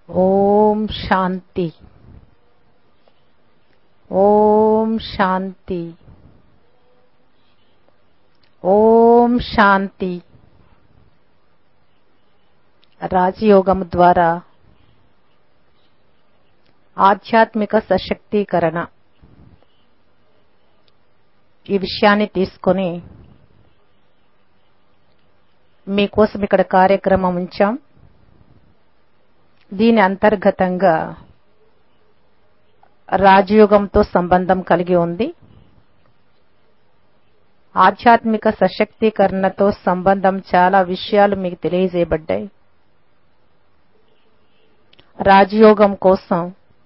ఓం శాంతి ఓం శాంతి ఓం శాంతి రాజయోగం ద్వారా ఆధ్యాత్మిక సశక్తీకరణ ఈ విషయాన్ని తీసుకొని మీకోసం ఇక్కడ కార్యక్రమం ఉంచాం దీని అంతర్గతంగా రాజయోగంతో సంబంధం కలిగి ఉంది ఆధ్యాత్మిక సశక్తీకరణతో సంబంధం చాలా విషయాలు మీకు తెలియజేయబడ్డాయి రాజయోగం కోసం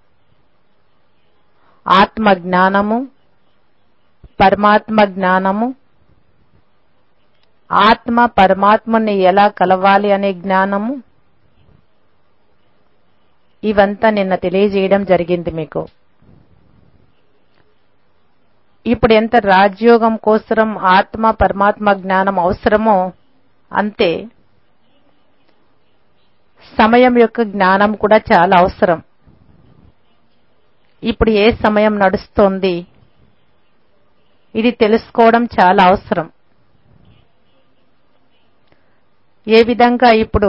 ఆత్మ జ్ఞానము పరమాత్మ జ్ఞానము ఆత్మ పరమాత్మని ఎలా కలవాలి అనే జ్ఞానము ఇవంతా నిన్న తెలియజేయడం జరిగింది మీకు ఇప్పుడు ఎంత రాజయోగం కోసం ఆత్మ పరమాత్మ జ్ఞానం అవసరమో అంతే సమయం యొక్క జ్ఞానం కూడా చాలా అవసరం ఇప్పుడు ఏ సమయం నడుస్తోంది ఇది తెలుసుకోవడం చాలా అవసరం ఏ విధంగా ఇప్పుడు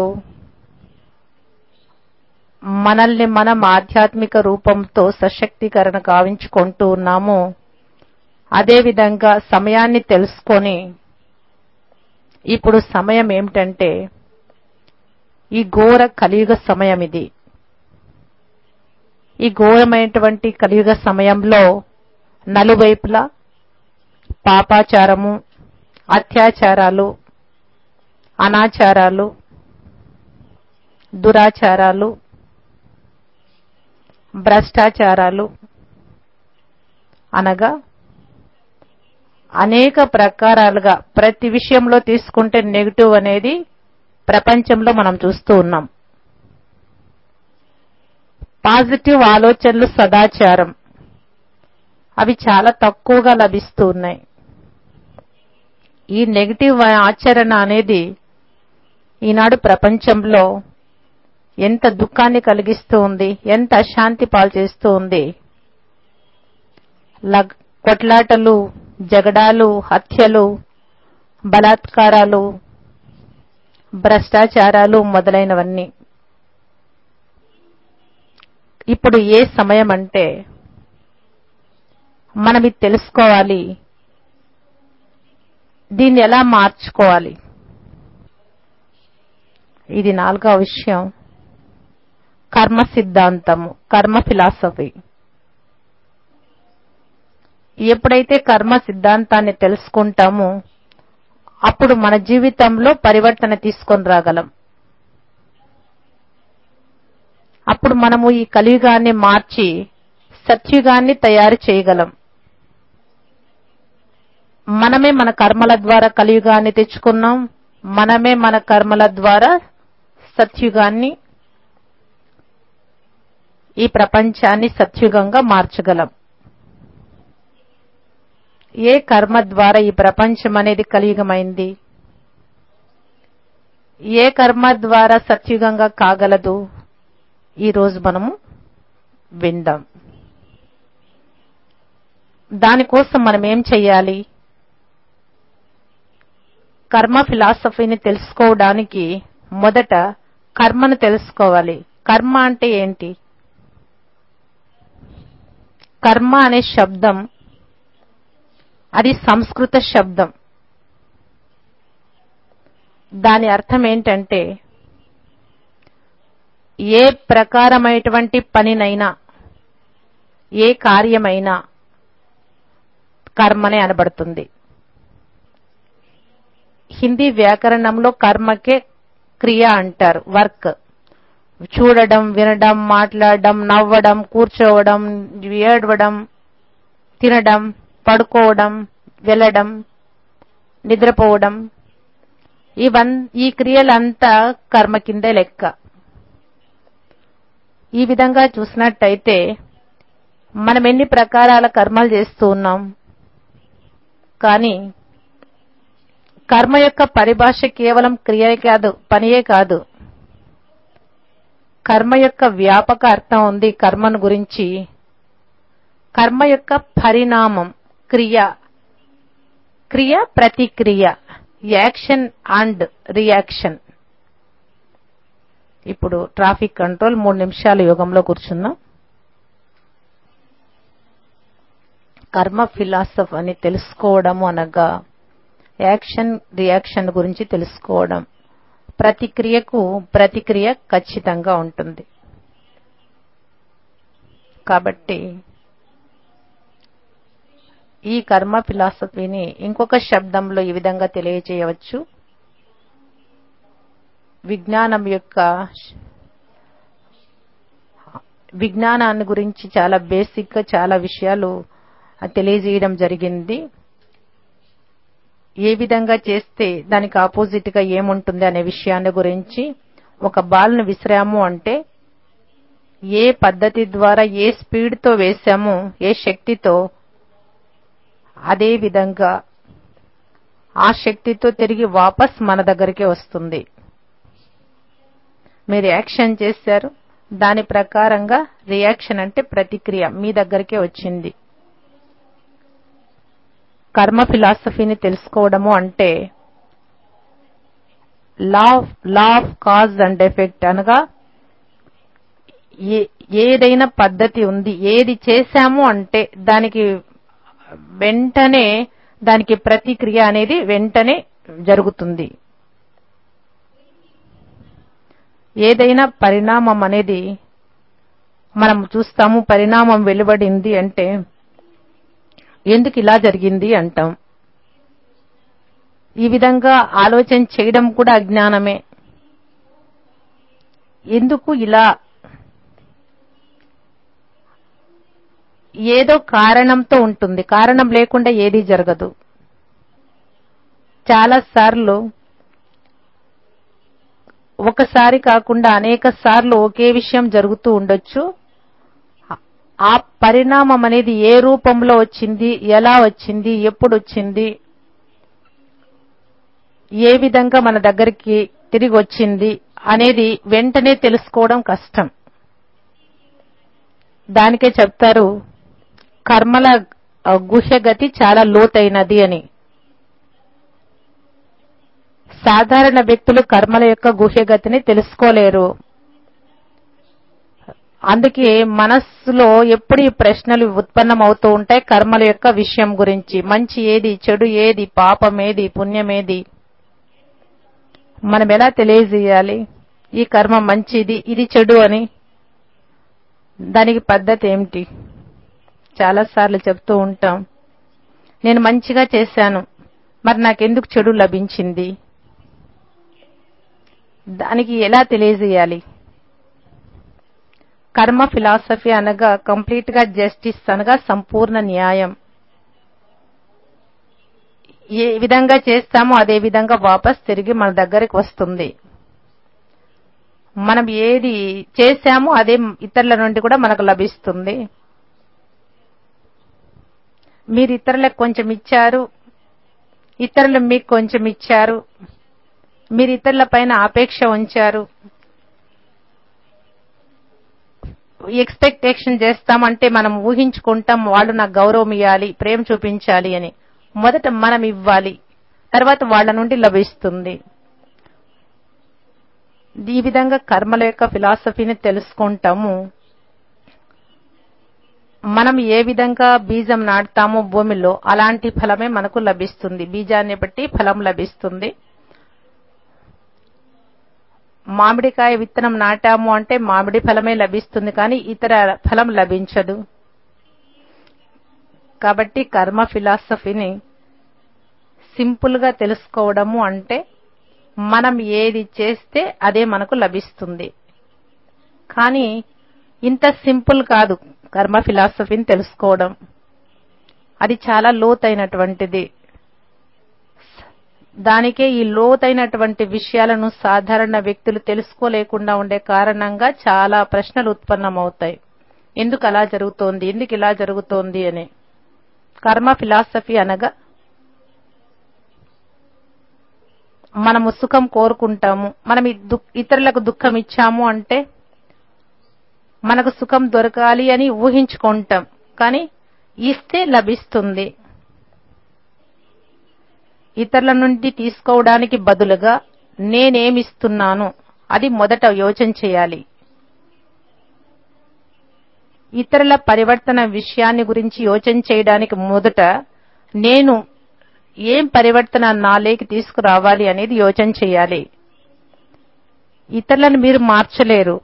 మనల్ని మనం ఆధ్యాత్మిక రూపంతో సశక్తీకరణ కావించుకుంటూ ఉన్నామో అదేవిధంగా సమయాన్ని తెలుసుకొని ఇప్పుడు సమయం ఏమిటంటే ఈ ఘోర కలియుగ సమయం ఇది ఈ ఘోరమైనటువంటి కలియుగ సమయంలో నలువైపులా పాపాచారము అత్యాచారాలు అనాచారాలు దురాచారాలు భ్రష్టాచారాలు అనగా అనేక ప్రకారాలుగా ప్రతి విషయంలో తీసుకుంటే నెగిటివ్ అనేది ప్రపంచంలో మనం చూస్తూ ఉన్నాం పాజిటివ్ ఆలోచనలు సదాచారం అవి చాలా తక్కువగా లభిస్తూ ఉన్నాయి ఈ నెగిటివ్ ఆచరణ అనేది ఈనాడు ప్రపంచంలో ఎంత దుఃఖాన్ని కలిగిస్తూ ఉంది ఎంత అశాంతి పాలు చేస్తూ ఉంది కొట్లాటలు జగడాలు హత్యలు బలాత్కారాలు భ్రష్టాచారాలు మొదలైనవన్నీ ఇప్పుడు ఏ సమయం అంటే మనం ఇది తెలుసుకోవాలి దీన్ని ఎలా మార్చుకోవాలి ఇది నాలుగవ విషయం కర్మ సిద్ధాంతము కర్మ ఫిలాసఫీ ఎప్పుడైతే కర్మ సిద్ధాంతాన్ని తెలుసుకుంటామో అప్పుడు మన జీవితంలో పరివర్తన తీసుకొని రాగలం అప్పుడు మనము ఈ కలియుగాన్ని మార్చి సత్యుగాన్ని తయారు చేయగలం మనమే మన కర్మల ద్వారా కలియుగాన్ని తెచ్చుకున్నాం మనమే మన కర్మల ద్వారా సత్యుగాన్ని ఈ ప్రపంచాన్ని సత్యుగంగా మార్చగలం ఏ కర్మ ద్వారా ఈ ప్రపంచం అనేది కలియుగమైంది ఏ కర్మ ద్వారా సత్యుగంగా కాగలదు ఈరోజు మనము విందాం దానికోసం మనం ఏం చెయ్యాలి కర్మ ఫిలాసఫీని తెలుసుకోవడానికి మొదట కర్మను తెలుసుకోవాలి కర్మ అంటే ఏంటి కర్మ అనే శబ్దం అది సంస్కృత శబ్దం దాని అర్థం ఏంటంటే ఏ ప్రకారమైనటువంటి పనినైనా ఏ కార్యమైనా కర్మనే అనబడుతుంది హిందీ వ్యాకరణంలో కర్మకే క్రియ అంటారు వర్క్ చూడడం వినడం మాట్లాడడం నవ్వడం కూర్చోవడం ఏడవడం తినడం పడుకోవడం వెళ్ళడం నిద్రపోవడం ఇవన్ ఈ క్రియలంతా కర్మ కిందే లెక్క ఈ విధంగా చూసినట్టయితే మనం ఎన్ని ప్రకారాల కర్మలు చేస్తూ ఉన్నాం కానీ కర్మ యొక్క పరిభాష కేవలం క్రియే కాదు పనియే కాదు కర్మ యొక్క వ్యాపక అర్థం ఉంది కర్మను గురించి కర్మ యొక్క పరిణామం క్రియ క్రియ ప్రతిక్రియ యాక్షన్ అండ్ రియాక్షన్ ఇప్పుడు ట్రాఫిక్ కంట్రోల్ మూడు నిమిషాలు యోగంలో కూర్చుందాం కర్మ ఫిలాసఫ్ అని తెలుసుకోవడము అనగా యాక్షన్ రియాక్షన్ గురించి తెలుసుకోవడం ప్రతిక్రియకు ప్రతిక్రియ ఖచ్చితంగా ఉంటుంది కాబట్టి ఈ కర్మ ఫిలాసఫీని ఇంకొక శబ్దంలో ఈ విధంగా తెలియజేయవచ్చు విజ్ఞానం యొక్క విజ్ఞానాన్ని గురించి చాలా బేసిక్ గా చాలా విషయాలు తెలియజేయడం జరిగింది ఏ విధంగా చేస్తే దానికి ఆపోజిట్ గా ఏముంటుంది అనే విషయాన్ని గురించి ఒక బాల్ ను విసిరాము అంటే ఏ పద్ధతి ద్వారా ఏ స్పీడ్ తో వేశామో ఏ శక్తితో అదే విధంగా ఆ శక్తితో తిరిగి వాపస్ మన దగ్గరికి వస్తుంది మీరు యాక్షన్ చేశారు దాని ప్రకారంగా రియాక్షన్ అంటే ప్రతిక్రియ మీ దగ్గరికే వచ్చింది కర్మ ఫిలాసఫీని తెలుసుకోవడము అంటే law law of cause and effect అనగా ఏ- ఏదైనా పద్ధతి ఉంది ఏది చేశాము అంటే దానికి వెంటనే దానికి ప్రతిక్రియ అనేది వెంటనే జరుగుతుంది ఏదైనా పరిణామం అనేది మనం చూస్తాము పరిణామం వెలువడింది అంటే ఎందుకు ఇలా జరిగింది అంటాం ఈ విధంగా ఆలోచన చేయడం కూడా అజ్ఞానమే ఎందుకు ఇలా ఏదో కారణంతో ఉంటుంది కారణం లేకుండా ఏదీ జరగదు చాలా సార్లు ఒకసారి కాకుండా అనేక సార్లు ఒకే విషయం జరుగుతూ ఉండొచ్చు ఆ పరిణామం అనేది ఏ రూపంలో వచ్చింది ఎలా వచ్చింది ఎప్పుడు వచ్చింది ఏ విధంగా మన దగ్గరికి తిరిగి వచ్చింది అనేది వెంటనే తెలుసుకోవడం కష్టం దానికే చెప్తారు కర్మల ఆ, గుహ్యగతి చాలా లోతైనది అని సాధారణ వ్యక్తులు కర్మల యొక్క గుహ్యగతిని తెలుసుకోలేరు అందుకే మనస్సులో ఎప్పుడు ఈ ప్రశ్నలు ఉత్పన్నం అవుతూ ఉంటాయి కర్మల యొక్క విషయం గురించి మంచి ఏది చెడు ఏది పాపం ఏది పుణ్యం ఏది మనం ఎలా తెలియజేయాలి ఈ కర్మ మంచిది ఇది చెడు అని దానికి పద్ధతి ఏమిటి చాలా సార్లు చెప్తూ ఉంటాం నేను మంచిగా చేశాను మరి నాకెందుకు చెడు లభించింది దానికి ఎలా తెలియజేయాలి కర్మ ఫిలాసఫీ అనగా కంప్లీట్ గా జస్టిస్ అనగా సంపూర్ణ న్యాయం ఏ విధంగా చేస్తామో అదే విధంగా వాపస్ తిరిగి మన దగ్గరికి వస్తుంది మనం ఏది చేశామో అదే ఇతరుల నుండి కూడా మనకు లభిస్తుంది మీరు ఇతరులకు కొంచెం ఇచ్చారు ఇతరులు మీకు కొంచెం ఇచ్చారు మీరు ఇతరుల పైన ఆపేక్ష ఉంచారు ఎక్స్పెక్టేషన్ చేస్తామంటే మనం ఊహించుకుంటాం వాళ్ళు నాకు గౌరవం ఇవ్వాలి ప్రేమ చూపించాలి అని మొదట మనం ఇవ్వాలి తర్వాత వాళ్ళ నుండి లభిస్తుంది ఈ విధంగా కర్మల యొక్క ఫిలాసఫీని తెలుసుకుంటాము మనం ఏ విధంగా బీజం నాటుతామో భూమిలో అలాంటి ఫలమే మనకు లభిస్తుంది బీజాన్ని బట్టి ఫలం లభిస్తుంది మామిడికాయ విత్తనం నాటాము అంటే మామిడి ఫలమే లభిస్తుంది కానీ ఇతర ఫలం లభించదు కాబట్టి కర్మ ఫిలాసఫీని సింపుల్ గా తెలుసుకోవడము అంటే మనం ఏది చేస్తే అదే మనకు లభిస్తుంది కానీ ఇంత సింపుల్ కాదు కర్మ ఫిలాసఫీని తెలుసుకోవడం అది చాలా లోతైనటువంటిది దానికే ఈ లోతైనటువంటి విషయాలను సాధారణ వ్యక్తులు తెలుసుకోలేకుండా ఉండే కారణంగా చాలా ప్రశ్నలు ఉత్పన్నమవుతాయి ఎందుకు అలా జరుగుతోంది ఎందుకు ఇలా జరుగుతోంది అని కర్మ ఫిలాసఫీ అనగా మనము సుఖం కోరుకుంటాము మనం ఈ దుః- ఇతరులకు దుఃఖం ఇచ్చాము అంటే మనకు సుఖం దొరకాలి అని ఊహించుకుంటాం కానీ ఇస్తే లభిస్తుంది ఇతరుల నుండి తీసుకోవడానికి బదులుగా నేనేమిస్తున్నాను అది మొదట యోచన చేయాలి ఇతరుల పరివర్తన విషయాన్ని గురించి యోచన చేయడానికి మొదట నేను ఏం పరివర్తన నాలేకి తీసుకురావాలి అనేది యోచన చేయాలి ఇతరులను మీరు మార్చలేరు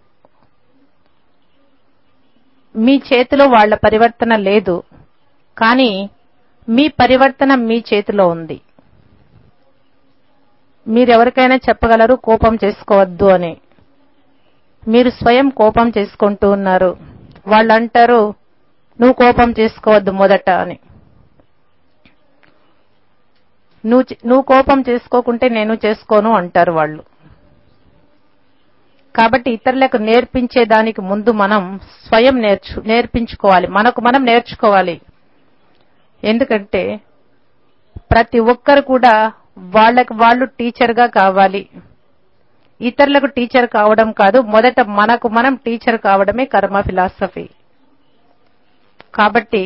మీ చేతిలో వాళ్ళ పరివర్తన లేదు కానీ మీ పరివర్తన మీ చేతిలో ఉంది మీరెవరికైనా చెప్పగలరు కోపం చేసుకోవద్దు అని మీరు స్వయం కోపం చేసుకుంటూ ఉన్నారు వాళ్ళు అంటారు నువ్వు కోపం చేసుకోవద్దు మొదట అని నువ్వు చే- నువ్వు కోపం చేసుకోకుంటే నేను చేసుకోను అంటారు వాళ్ళు కాబట్టి ఇతరులకు నేర్పించే దానికి ముందు మనం స్వయం నేర్చు నేర్పించుకోవాలి మనకు మనం నేర్చుకోవాలి ఎందుకంటే ప్రతి ఒక్కరు కూడా వాళ్ళకి వాళ్ళు టీచర్గా కావాలి ఇతరులకు టీచర్ కావడం కాదు మొదట మనకు మనం టీచర్ కావడమే కర్మ ఫిలాసఫీ కాబట్టి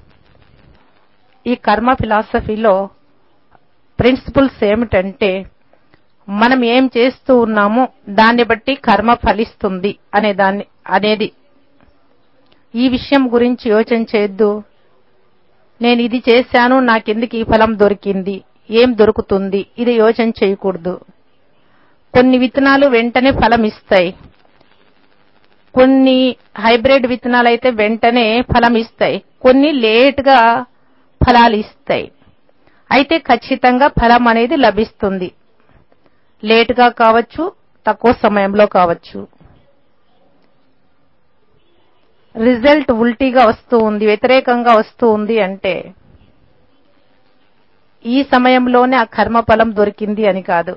ఈ కర్మ ఫిలాసఫీలో ప్రిన్సిపల్స్ ఏమిటంటే మనం ఏం చేస్తూ ఉన్నామో దాన్ని బట్టి కర్మ ఫలిస్తుంది అనే దాన్ని అనేది ఈ విషయం గురించి యోచన చేయొద్దు నేను ఇది చేశాను నాకెందుకు ఈ ఫలం దొరికింది ఏం దొరుకుతుంది ఇది యోచన చేయకూడదు కొన్ని విత్తనాలు వెంటనే ఫలం ఇస్తాయి కొన్ని హైబ్రిడ్ విత్తనాలు అయితే వెంటనే ఫలం ఇస్తాయి కొన్ని లేట్గా ఫలాలు ఇస్తాయి అయితే ఖచ్చితంగా ఫలం అనేది లభిస్తుంది లేటుగా కావచ్చు తక్కువ సమయంలో కావచ్చు రిజల్ట్ ఉల్టీగా వస్తూ ఉంది వ్యతిరేకంగా వస్తూ ఉంది అంటే ఈ సమయంలోనే ఆ కర్మ ఫలం దొరికింది అని కాదు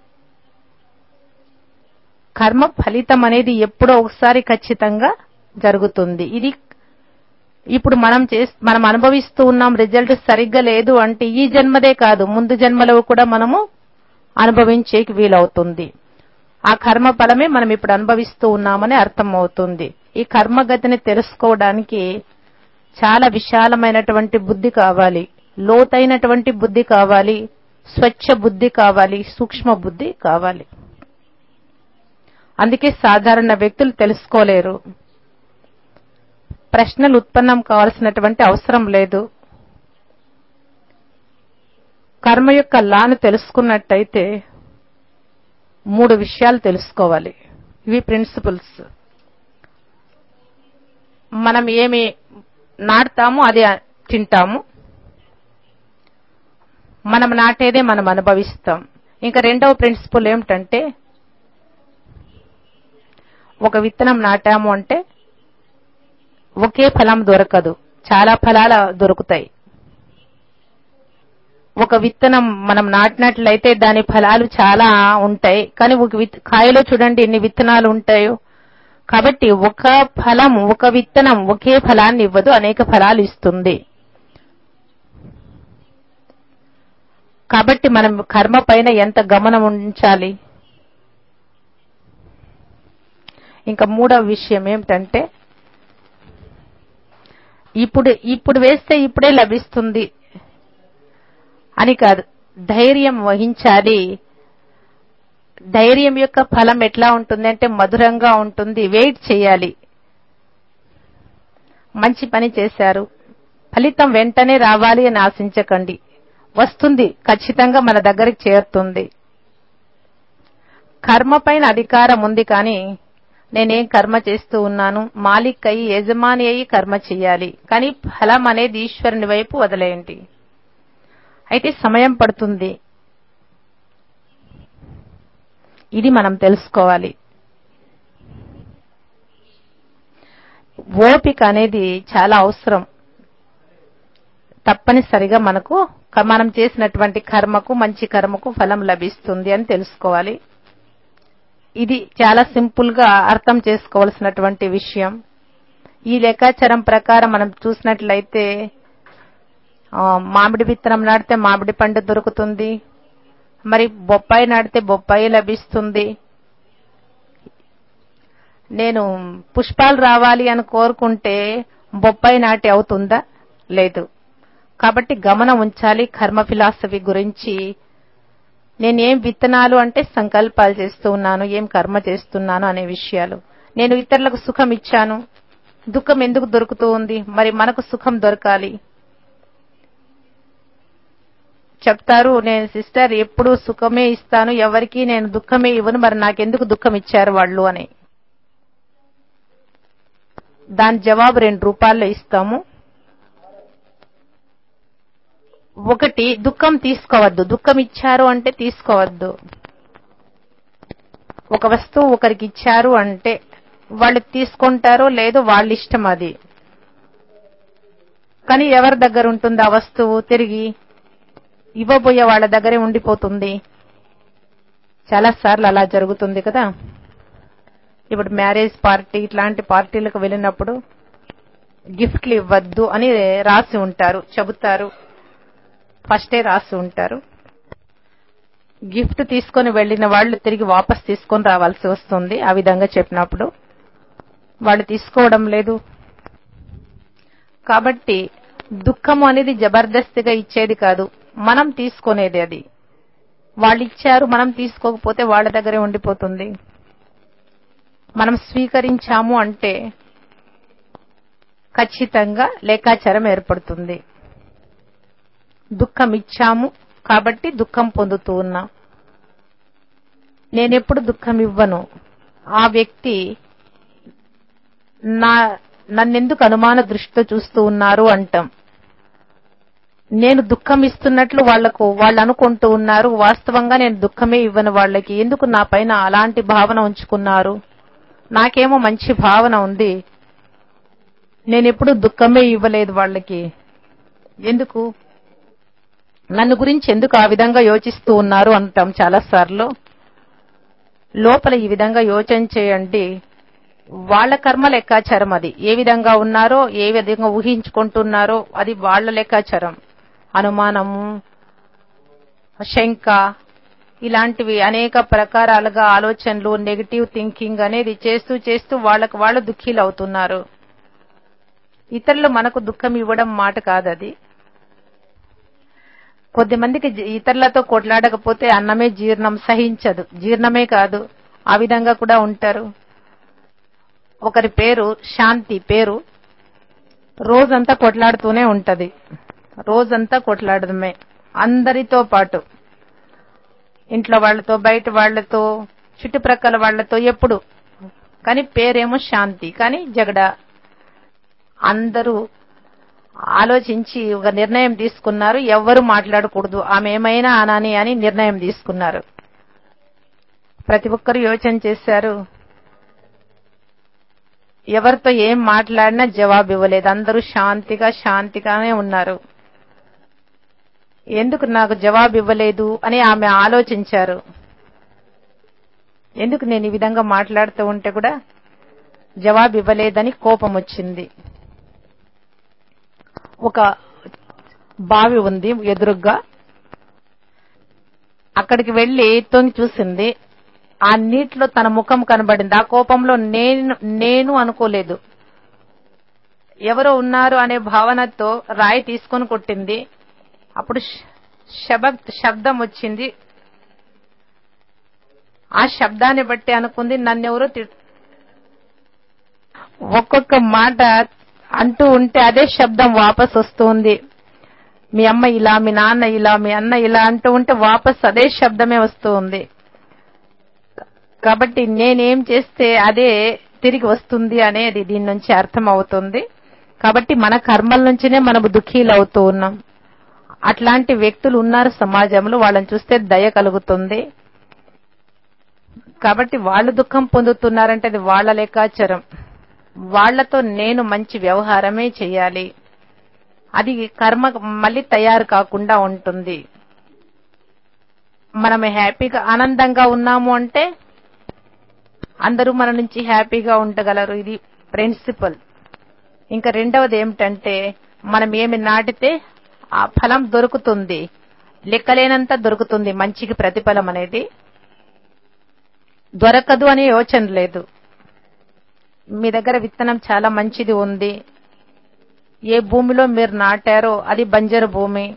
కర్మ ఫలితం అనేది ఎప్పుడో ఒకసారి ఖచ్చితంగా జరుగుతుంది ఇది ఇప్పుడు మనం చేస్ మనం అనుభవిస్తూ ఉన్నాం రిజల్ట్ సరిగ్గా లేదు అంటే ఈ జన్మదే కాదు ముందు జన్మలో కూడా మనము అనుభవించేకి వీలవుతుంది ఆ కర్మ ఫలమే మనం ఇప్పుడు అనుభవిస్తూ ఉన్నామని అర్థం అవుతుంది ఈ కర్మగతిని తెలుసుకోవడానికి చాలా విశాలమైనటువంటి బుద్ధి కావాలి లోతైనటువంటి బుద్ధి కావాలి స్వచ్ఛ బుద్ధి కావాలి సూక్ష్మ బుద్ధి కావాలి అందుకే సాధారణ వ్యక్తులు తెలుసుకోలేరు ప్రశ్నలు ఉత్పన్నం కావాల్సినటువంటి అవసరం లేదు కర్మ యొక్క లాను తెలుసుకున్నట్టయితే మూడు విషయాలు తెలుసుకోవాలి ఇవి ప్రిన్సిపల్స్ మనం ఏమి నాటుతామో అది తింటాము మనం నాటేదే మనం అనుభవిస్తాం ఇంకా రెండవ ప్రిన్సిపల్ ఏమిటంటే ఒక విత్తనం నాటాము అంటే ఒకే ఫలం దొరకదు చాలా ఫలాలు దొరుకుతాయి ఒక విత్తనం మనం నాటినట్లయితే దాని ఫలాలు చాలా ఉంటాయి కానీ ఒక విత్ కాయలో చూడండి ఎన్ని విత్తనాలు ఉంటాయో కాబట్టి ఒక ఫలం ఒక విత్తనం ఒకే ఫలాన్ని ఇవ్వదు అనేక ఫలాలు ఇస్తుంది కాబట్టి మనం కర్మ పైన ఎంత గమనం ఉంచాలి ఇంకా మూడవ విషయం ఏమిటంటే ఇప్పుడు ఇప్పుడు వేస్తే ఇప్పుడే లభిస్తుంది అని కాదు ధైర్యం వహించాలి ధైర్యం యొక్క ఫలం ఎట్లా ఉంటుంది అంటే మధురంగా ఉంటుంది వెయిట్ చేయాలి మంచి పని చేశారు ఫలితం వెంటనే రావాలి అని ఆశించకండి వస్తుంది ఖచ్చితంగా మన దగ్గరికి చేరుతుంది కర్మ పైన అధికారం ఉంది కానీ నేనేం కర్మ చేస్తూ ఉన్నాను మాలిక్ అయి యజమాని అయి కర్మ చేయాలి కానీ ఫలం అనేది ఈశ్వరుని వైపు వదిలేయండి అయితే సమయం పడుతుంది ఇది మనం తెలుసుకోవాలి ఓపిక అనేది చాలా అవసరం తప్పనిసరిగా మనకు క- మనం చేసినటువంటి కర్మకు మంచి కర్మకు ఫలం లభిస్తుంది అని తెలుసుకోవాలి ఇది చాలా సింపుల్ గా అర్థం చేసుకోవాల్సినటువంటి విషయం ఈ లెక్కాచారం ప్రకారం మనం చూసినట్లయితే ఆ, మామిడి విత్తనం నాటితే మామిడి పండు దొరుకుతుంది మరి బొప్పాయి నాటితే బొప్పాయి లభిస్తుంది నేను పుష్పాలు రావాలి అని కోరుకుంటే బొప్పాయి నాటి అవుతుందా లేదు కాబట్టి గమనం ఉంచాలి కర్మ ఫిలాసఫీ గురించి నేనేం విత్తనాలు అంటే సంకల్పాలు చేస్తూ ఉన్నాను ఏం కర్మ చేస్తున్నాను అనే విషయాలు నేను ఇతరులకు సుఖం ఇచ్చాను దుఃఖం ఎందుకు దొరుకుతూ ఉంది మరి మనకు సుఖం దొరకాలి చెప్తారు నేను సిస్టర్ ఎప్పుడు సుఖమే ఇస్తాను ఎవరికి నేను దుఃఖమే ఇవ్వను మరి నాకెందుకు దుఃఖం ఇచ్చారు వాళ్ళు అని దాని జవాబు రెండు రూపాల్లో ఇస్తాము ఒకటి దుఃఖం తీసుకోవద్దు దుఃఖం ఇచ్చారు అంటే తీసుకోవద్దు ఒక వస్తువు ఒకరికి ఇచ్చారు అంటే వాళ్ళు తీసుకుంటారో లేదో వాళ్ళ ఇష్టం అది కానీ ఎవరి దగ్గర ఉంటుంది ఆ వస్తువు తిరిగి ఇవ్వబోయే వాళ్ళ దగ్గరే ఉండిపోతుంది చాలా సార్లు అలా జరుగుతుంది కదా ఇప్పుడు మ్యారేజ్ పార్టీ ఇట్లాంటి పార్టీలకు వెళ్ళినప్పుడు గిఫ్ట్లు ఇవ్వద్దు అని రాసి ఉంటారు చెబుతారు ఫస్టే రాసి ఉంటారు గిఫ్ట్ తీసుకొని వెళ్ళిన వాళ్ళు తిరిగి వాపస్ తీసుకొని రావాల్సి వస్తుంది ఆ విధంగా చెప్పినప్పుడు వాళ్ళు తీసుకోవడం లేదు కాబట్టి దుఃఖం అనేది జబర్దస్తిగా ఇచ్చేది కాదు మనం తీసుకునేది అది వాళ్ళు ఇచ్చారు మనం తీసుకోకపోతే వాళ్ళ దగ్గరే ఉండిపోతుంది మనం స్వీకరించాము అంటే ఖచ్చితంగా లేఖాచారం ఏర్పడుతుంది దుఃఖం ఇచ్చాము కాబట్టి దుఃఖం పొందుతూ ఉన్నాం నేనెప్పుడు దుఃఖం ఇవ్వను ఆ వ్యక్తి నా నన్నెందుకు అనుమాన దృష్టితో చూస్తూ ఉన్నారు అంటాం నేను దుఃఖం ఇస్తున్నట్లు వాళ్లకు వాళ్ళు అనుకుంటూ ఉన్నారు వాస్తవంగా నేను దుఃఖమే ఇవ్వను వాళ్ళకి ఎందుకు నా పైన అలాంటి భావన ఉంచుకున్నారు నాకేమో మంచి భావన ఉంది నేనెప్పుడు దుఃఖమే ఇవ్వలేదు వాళ్ళకి ఎందుకు నన్ను గురించి ఎందుకు ఆ విధంగా యోచిస్తూ ఉన్నారు అంటాం చాలా సార్లు లోపల ఈ విధంగా యోచన చేయండి వాళ్ళ కర్మ లెక్కాచారం అది ఏ విధంగా ఉన్నారో ఏ విధంగా ఊహించుకుంటున్నారో అది వాళ్ళ లెక్కాచారం అనుమానము శంక ఇలాంటివి అనేక ప్రకారాలుగా ఆలోచనలు నెగిటివ్ థింకింగ్ అనేది చేస్తూ చేస్తూ వాళ్ళకు వాళ్ళు దుఃఖీలు అవుతున్నారు ఇతరులు మనకు దుఃఖం ఇవ్వడం మాట కాదు అది కొద్దిమందికి జీ- ఇతరులతో కొట్లాడకపోతే అన్నమే జీర్ణం సహించదు జీర్ణమే కాదు ఆ విధంగా కూడా ఉంటారు ఒకరి పేరు శాంతి పేరు రోజంతా కొట్లాడుతూనే ఉంటది రోజంతా కొట్లాడడమే అందరితో పాటు ఇంట్లో వాళ్ళతో బయట వాళ్ళతో చుట్టుప్రక్కల వాళ్ళతో ఎప్పుడు కానీ పేరేమో శాంతి కానీ జగడ అందరూ ఆలోచించి ఒక నిర్ణయం తీసుకున్నారు ఎవ్వరు మాట్లాడకూడదు ఆమె ఏమైనా అనని అని నిర్ణయం తీసుకున్నారు ప్రతి ఒక్కరు యోచన చేశారు ఎవరితో ఏం మాట్లాడినా జవాబు ఇవ్వలేదు అందరూ శాంతిగా శాంతిగానే ఉన్నారు ఎందుకు నాకు జవాబు ఇవ్వలేదు అని ఆమె ఆలోచించారు ఎందుకు నేను ఈ విధంగా మాట్లాడుతూ ఉంటే కూడా జవాబు ఇవ్వలేదని కోపం వచ్చింది ఒక బావి ఉంది ఎదురుగ్గా అక్కడికి వెళ్లి తొంగి చూసింది ఆ నీటిలో తన ముఖం కనబడింది ఆ కోపంలో నేను నేను అనుకోలేదు ఎవరో ఉన్నారు అనే భావనతో రాయి తీసుకొని కొట్టింది అప్పుడు శ- శబ శబ్దం వచ్చింది ఆ శబ్దాన్ని బట్టి అనుకుంది నన్నెవరో తి ఒక్కొక్క మాట అంటూ ఉంటే అదే శబ్దం వాపస్ వస్తుంది మీ అమ్మ ఇలా మీ నాన్న ఇలా మీ అన్న ఇలా అంటూ ఉంటే వాపస్ అదే శబ్దమే వస్తూ ఉంది కాబట్టి నేనేం చేస్తే అదే తిరిగి వస్తుంది అనేది దీని నుంచి అర్థం అవుతుంది కాబట్టి మన కర్మల నుంచినే మనము దుఃఖీలు అవుతూ ఉన్నాం అట్లాంటి వ్యక్తులు ఉన్నారు సమాజంలో వాళ్ళని చూస్తే దయ కలుగుతుంది కాబట్టి వాళ్ళు దుఃఖం పొందుతున్నారంటే అది వాళ్ళ లెక్కాచారం వాళ్లతో నేను మంచి వ్యవహారమే చేయాలి అది కర్మ మళ్ళీ తయారు కాకుండా ఉంటుంది మనం హ్యాపీగా ఆనందంగా ఉన్నాము అంటే అందరూ మన నుంచి హ్యాపీగా ఉండగలరు ఇది ప్రిన్సిపల్ ఇంకా రెండవది ఏమిటంటే మనం ఏమి నాటితే ఆ ఫలం దొరుకుతుంది లెక్కలేనంత దొరుకుతుంది మంచికి ప్రతిఫలం అనేది దొరకదు అనే యోచన లేదు మీ దగ్గర విత్తనం చాలా మంచిది ఉంది ఏ భూమిలో మీరు నాటారో అది బంజరు భూమి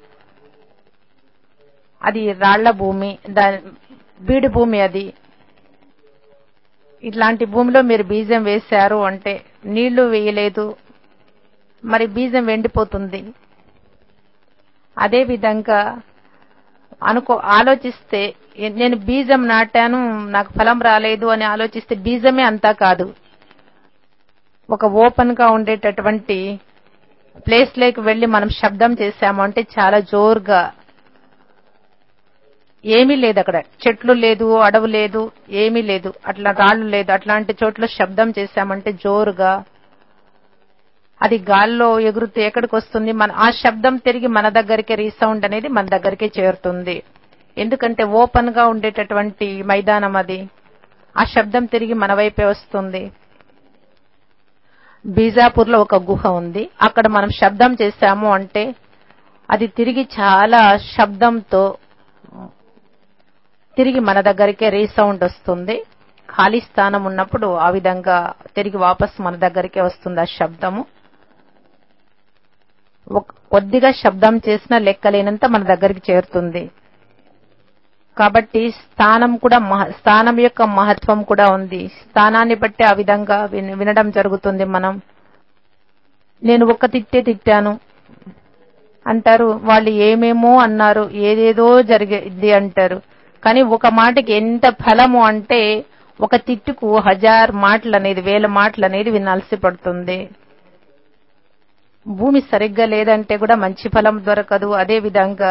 అది రాళ్ల భూమి దాని బీడు భూమి అది ఇట్లాంటి భూమిలో మీరు బీజం వేశారు అంటే నీళ్లు వేయలేదు మరి బీజం వెండిపోతుంది అదే విధంగా అనుకో ఆలోచిస్తే నేను బీజం నాటాను నాకు ఫలం రాలేదు అని ఆలోచిస్తే బీజమే అంతా కాదు ఒక ఓపెన్ గా ఉండేటటువంటి ప్లేస్ లేకి వెళ్లి మనం శబ్దం చేశాము అంటే చాలా జోరుగా ఏమీ లేదు అక్కడ చెట్లు లేదు అడవు లేదు ఏమీ లేదు అట్లా రాళ్ళు లేదు అట్లాంటి చోట్ల శబ్దం చేశామంటే జోరుగా అది గాల్లో ఎగురుతూ ఎక్కడికి వస్తుంది మన ఆ శబ్దం తిరిగి మన దగ్గరికి రీసౌండ్ అనేది మన దగ్గరికి చేరుతుంది ఎందుకంటే ఓపెన్ గా ఉండేటటువంటి మైదానం అది ఆ శబ్దం తిరిగి మన వైపే వస్తుంది బీజాపూర్ లో ఒక గుహ ఉంది అక్కడ మనం శబ్దం చేశాము అంటే అది తిరిగి చాలా శబ్దంతో తిరిగి మన దగ్గరికే రీసౌండ్ వస్తుంది ఖాళీ స్థానం ఉన్నప్పుడు ఆ విధంగా తిరిగి వాపస్ మన దగ్గరికే వస్తుంది ఆ శబ్దము కొద్దిగా శబ్దం చేసినా లెక్కలేనంత మన దగ్గరికి చేరుతుంది కాబట్టి స్థానం కూడా స్థానం యొక్క మహత్వం కూడా ఉంది స్థానాన్ని బట్టి ఆ విధంగా వినడం జరుగుతుంది మనం నేను ఒక్క తిట్టే తిట్టాను అంటారు వాళ్ళు ఏమేమో అన్నారు ఏదేదో జరిగేది అంటారు కానీ ఒక మాటకి ఎంత ఫలము అంటే ఒక తిట్టుకు హజార్ మాటలు అనేది వేల మాటలు అనేది వినాల్సి పడుతుంది భూమి సరిగ్గా లేదంటే కూడా మంచి ఫలం దొరకదు అదే విధంగా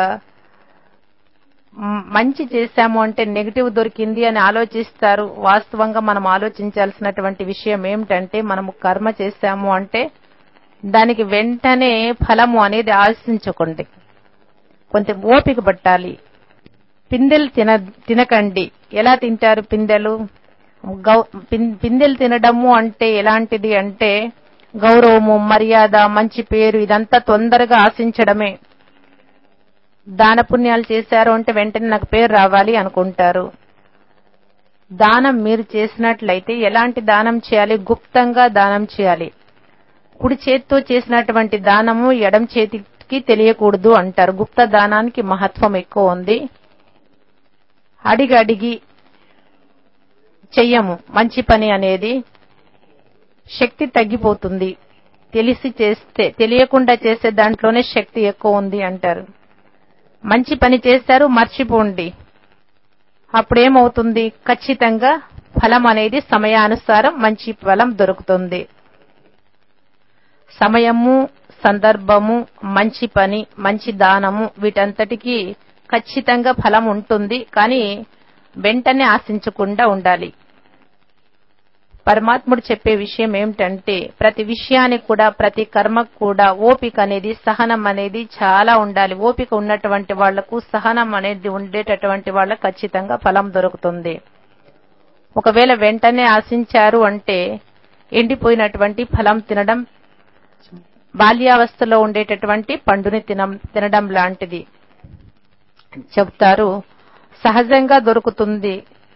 మంచి చేశాము అంటే నెగిటివ్ దొరికింది అని ఆలోచిస్తారు వాస్తవంగా మనం ఆలోచించాల్సినటువంటి విషయం ఏమిటంటే మనము కర్మ చేశాము అంటే దానికి వెంటనే ఫలము అనేది ఆశించకండి కొంత ఓపిక పట్టాలి పిందెలు తిన తినకండి ఎలా తింటారు పిందెలు పిందెలు తినడము అంటే ఎలాంటిది అంటే గౌరవము మర్యాద మంచి పేరు ఇదంతా తొందరగా ఆశించడమే దాన పుణ్యాలు చేశారు అంటే వెంటనే నాకు పేరు రావాలి అనుకుంటారు దానం మీరు చేసినట్లయితే ఎలాంటి దానం చేయాలి గుప్తంగా దానం చేయాలి కుడి చేతితో చేసినటువంటి దానము ఎడం చేతికి తెలియకూడదు అంటారు గుప్త దానానికి మహత్వం ఎక్కువ ఉంది అడిగి అడిగి చెయ్యము మంచి పని అనేది శక్తి తగ్గిపోతుంది తెలిసి చేస్తే తెలియకుండా చేసే దాంట్లోనే శక్తి ఎక్కువ ఉంది అంటారు మంచి పని చేస్తారు మర్చిపోండి అప్పుడేమవుతుంది ఖచ్చితంగా ఫలం అనేది సమయానుసారం మంచి ఫలం దొరుకుతుంది సమయము సందర్భము మంచి పని మంచి దానము వీటంతటికి ఖచ్చితంగా ఫలం ఉంటుంది కానీ వెంటనే ఆశించకుండా ఉండాలి పరమాత్ముడు చెప్పే విషయం ఏమిటంటే ప్రతి విషయానికి కూడా ప్రతి కర్మకు కూడా ఓపిక అనేది సహనం అనేది చాలా ఉండాలి ఓపిక ఉన్నటువంటి వాళ్లకు సహనం అనేది ఉండేటటువంటి వాళ్ళకు ఖచ్చితంగా ఫలం దొరుకుతుంది ఒకవేళ వెంటనే ఆశించారు అంటే ఎండిపోయినటువంటి ఫలం తినడం బాల్యావస్థలో ఉండేటటువంటి పండుని తినం తినడం లాంటిది చెప్తారు సహజంగా దొరుకుతుంది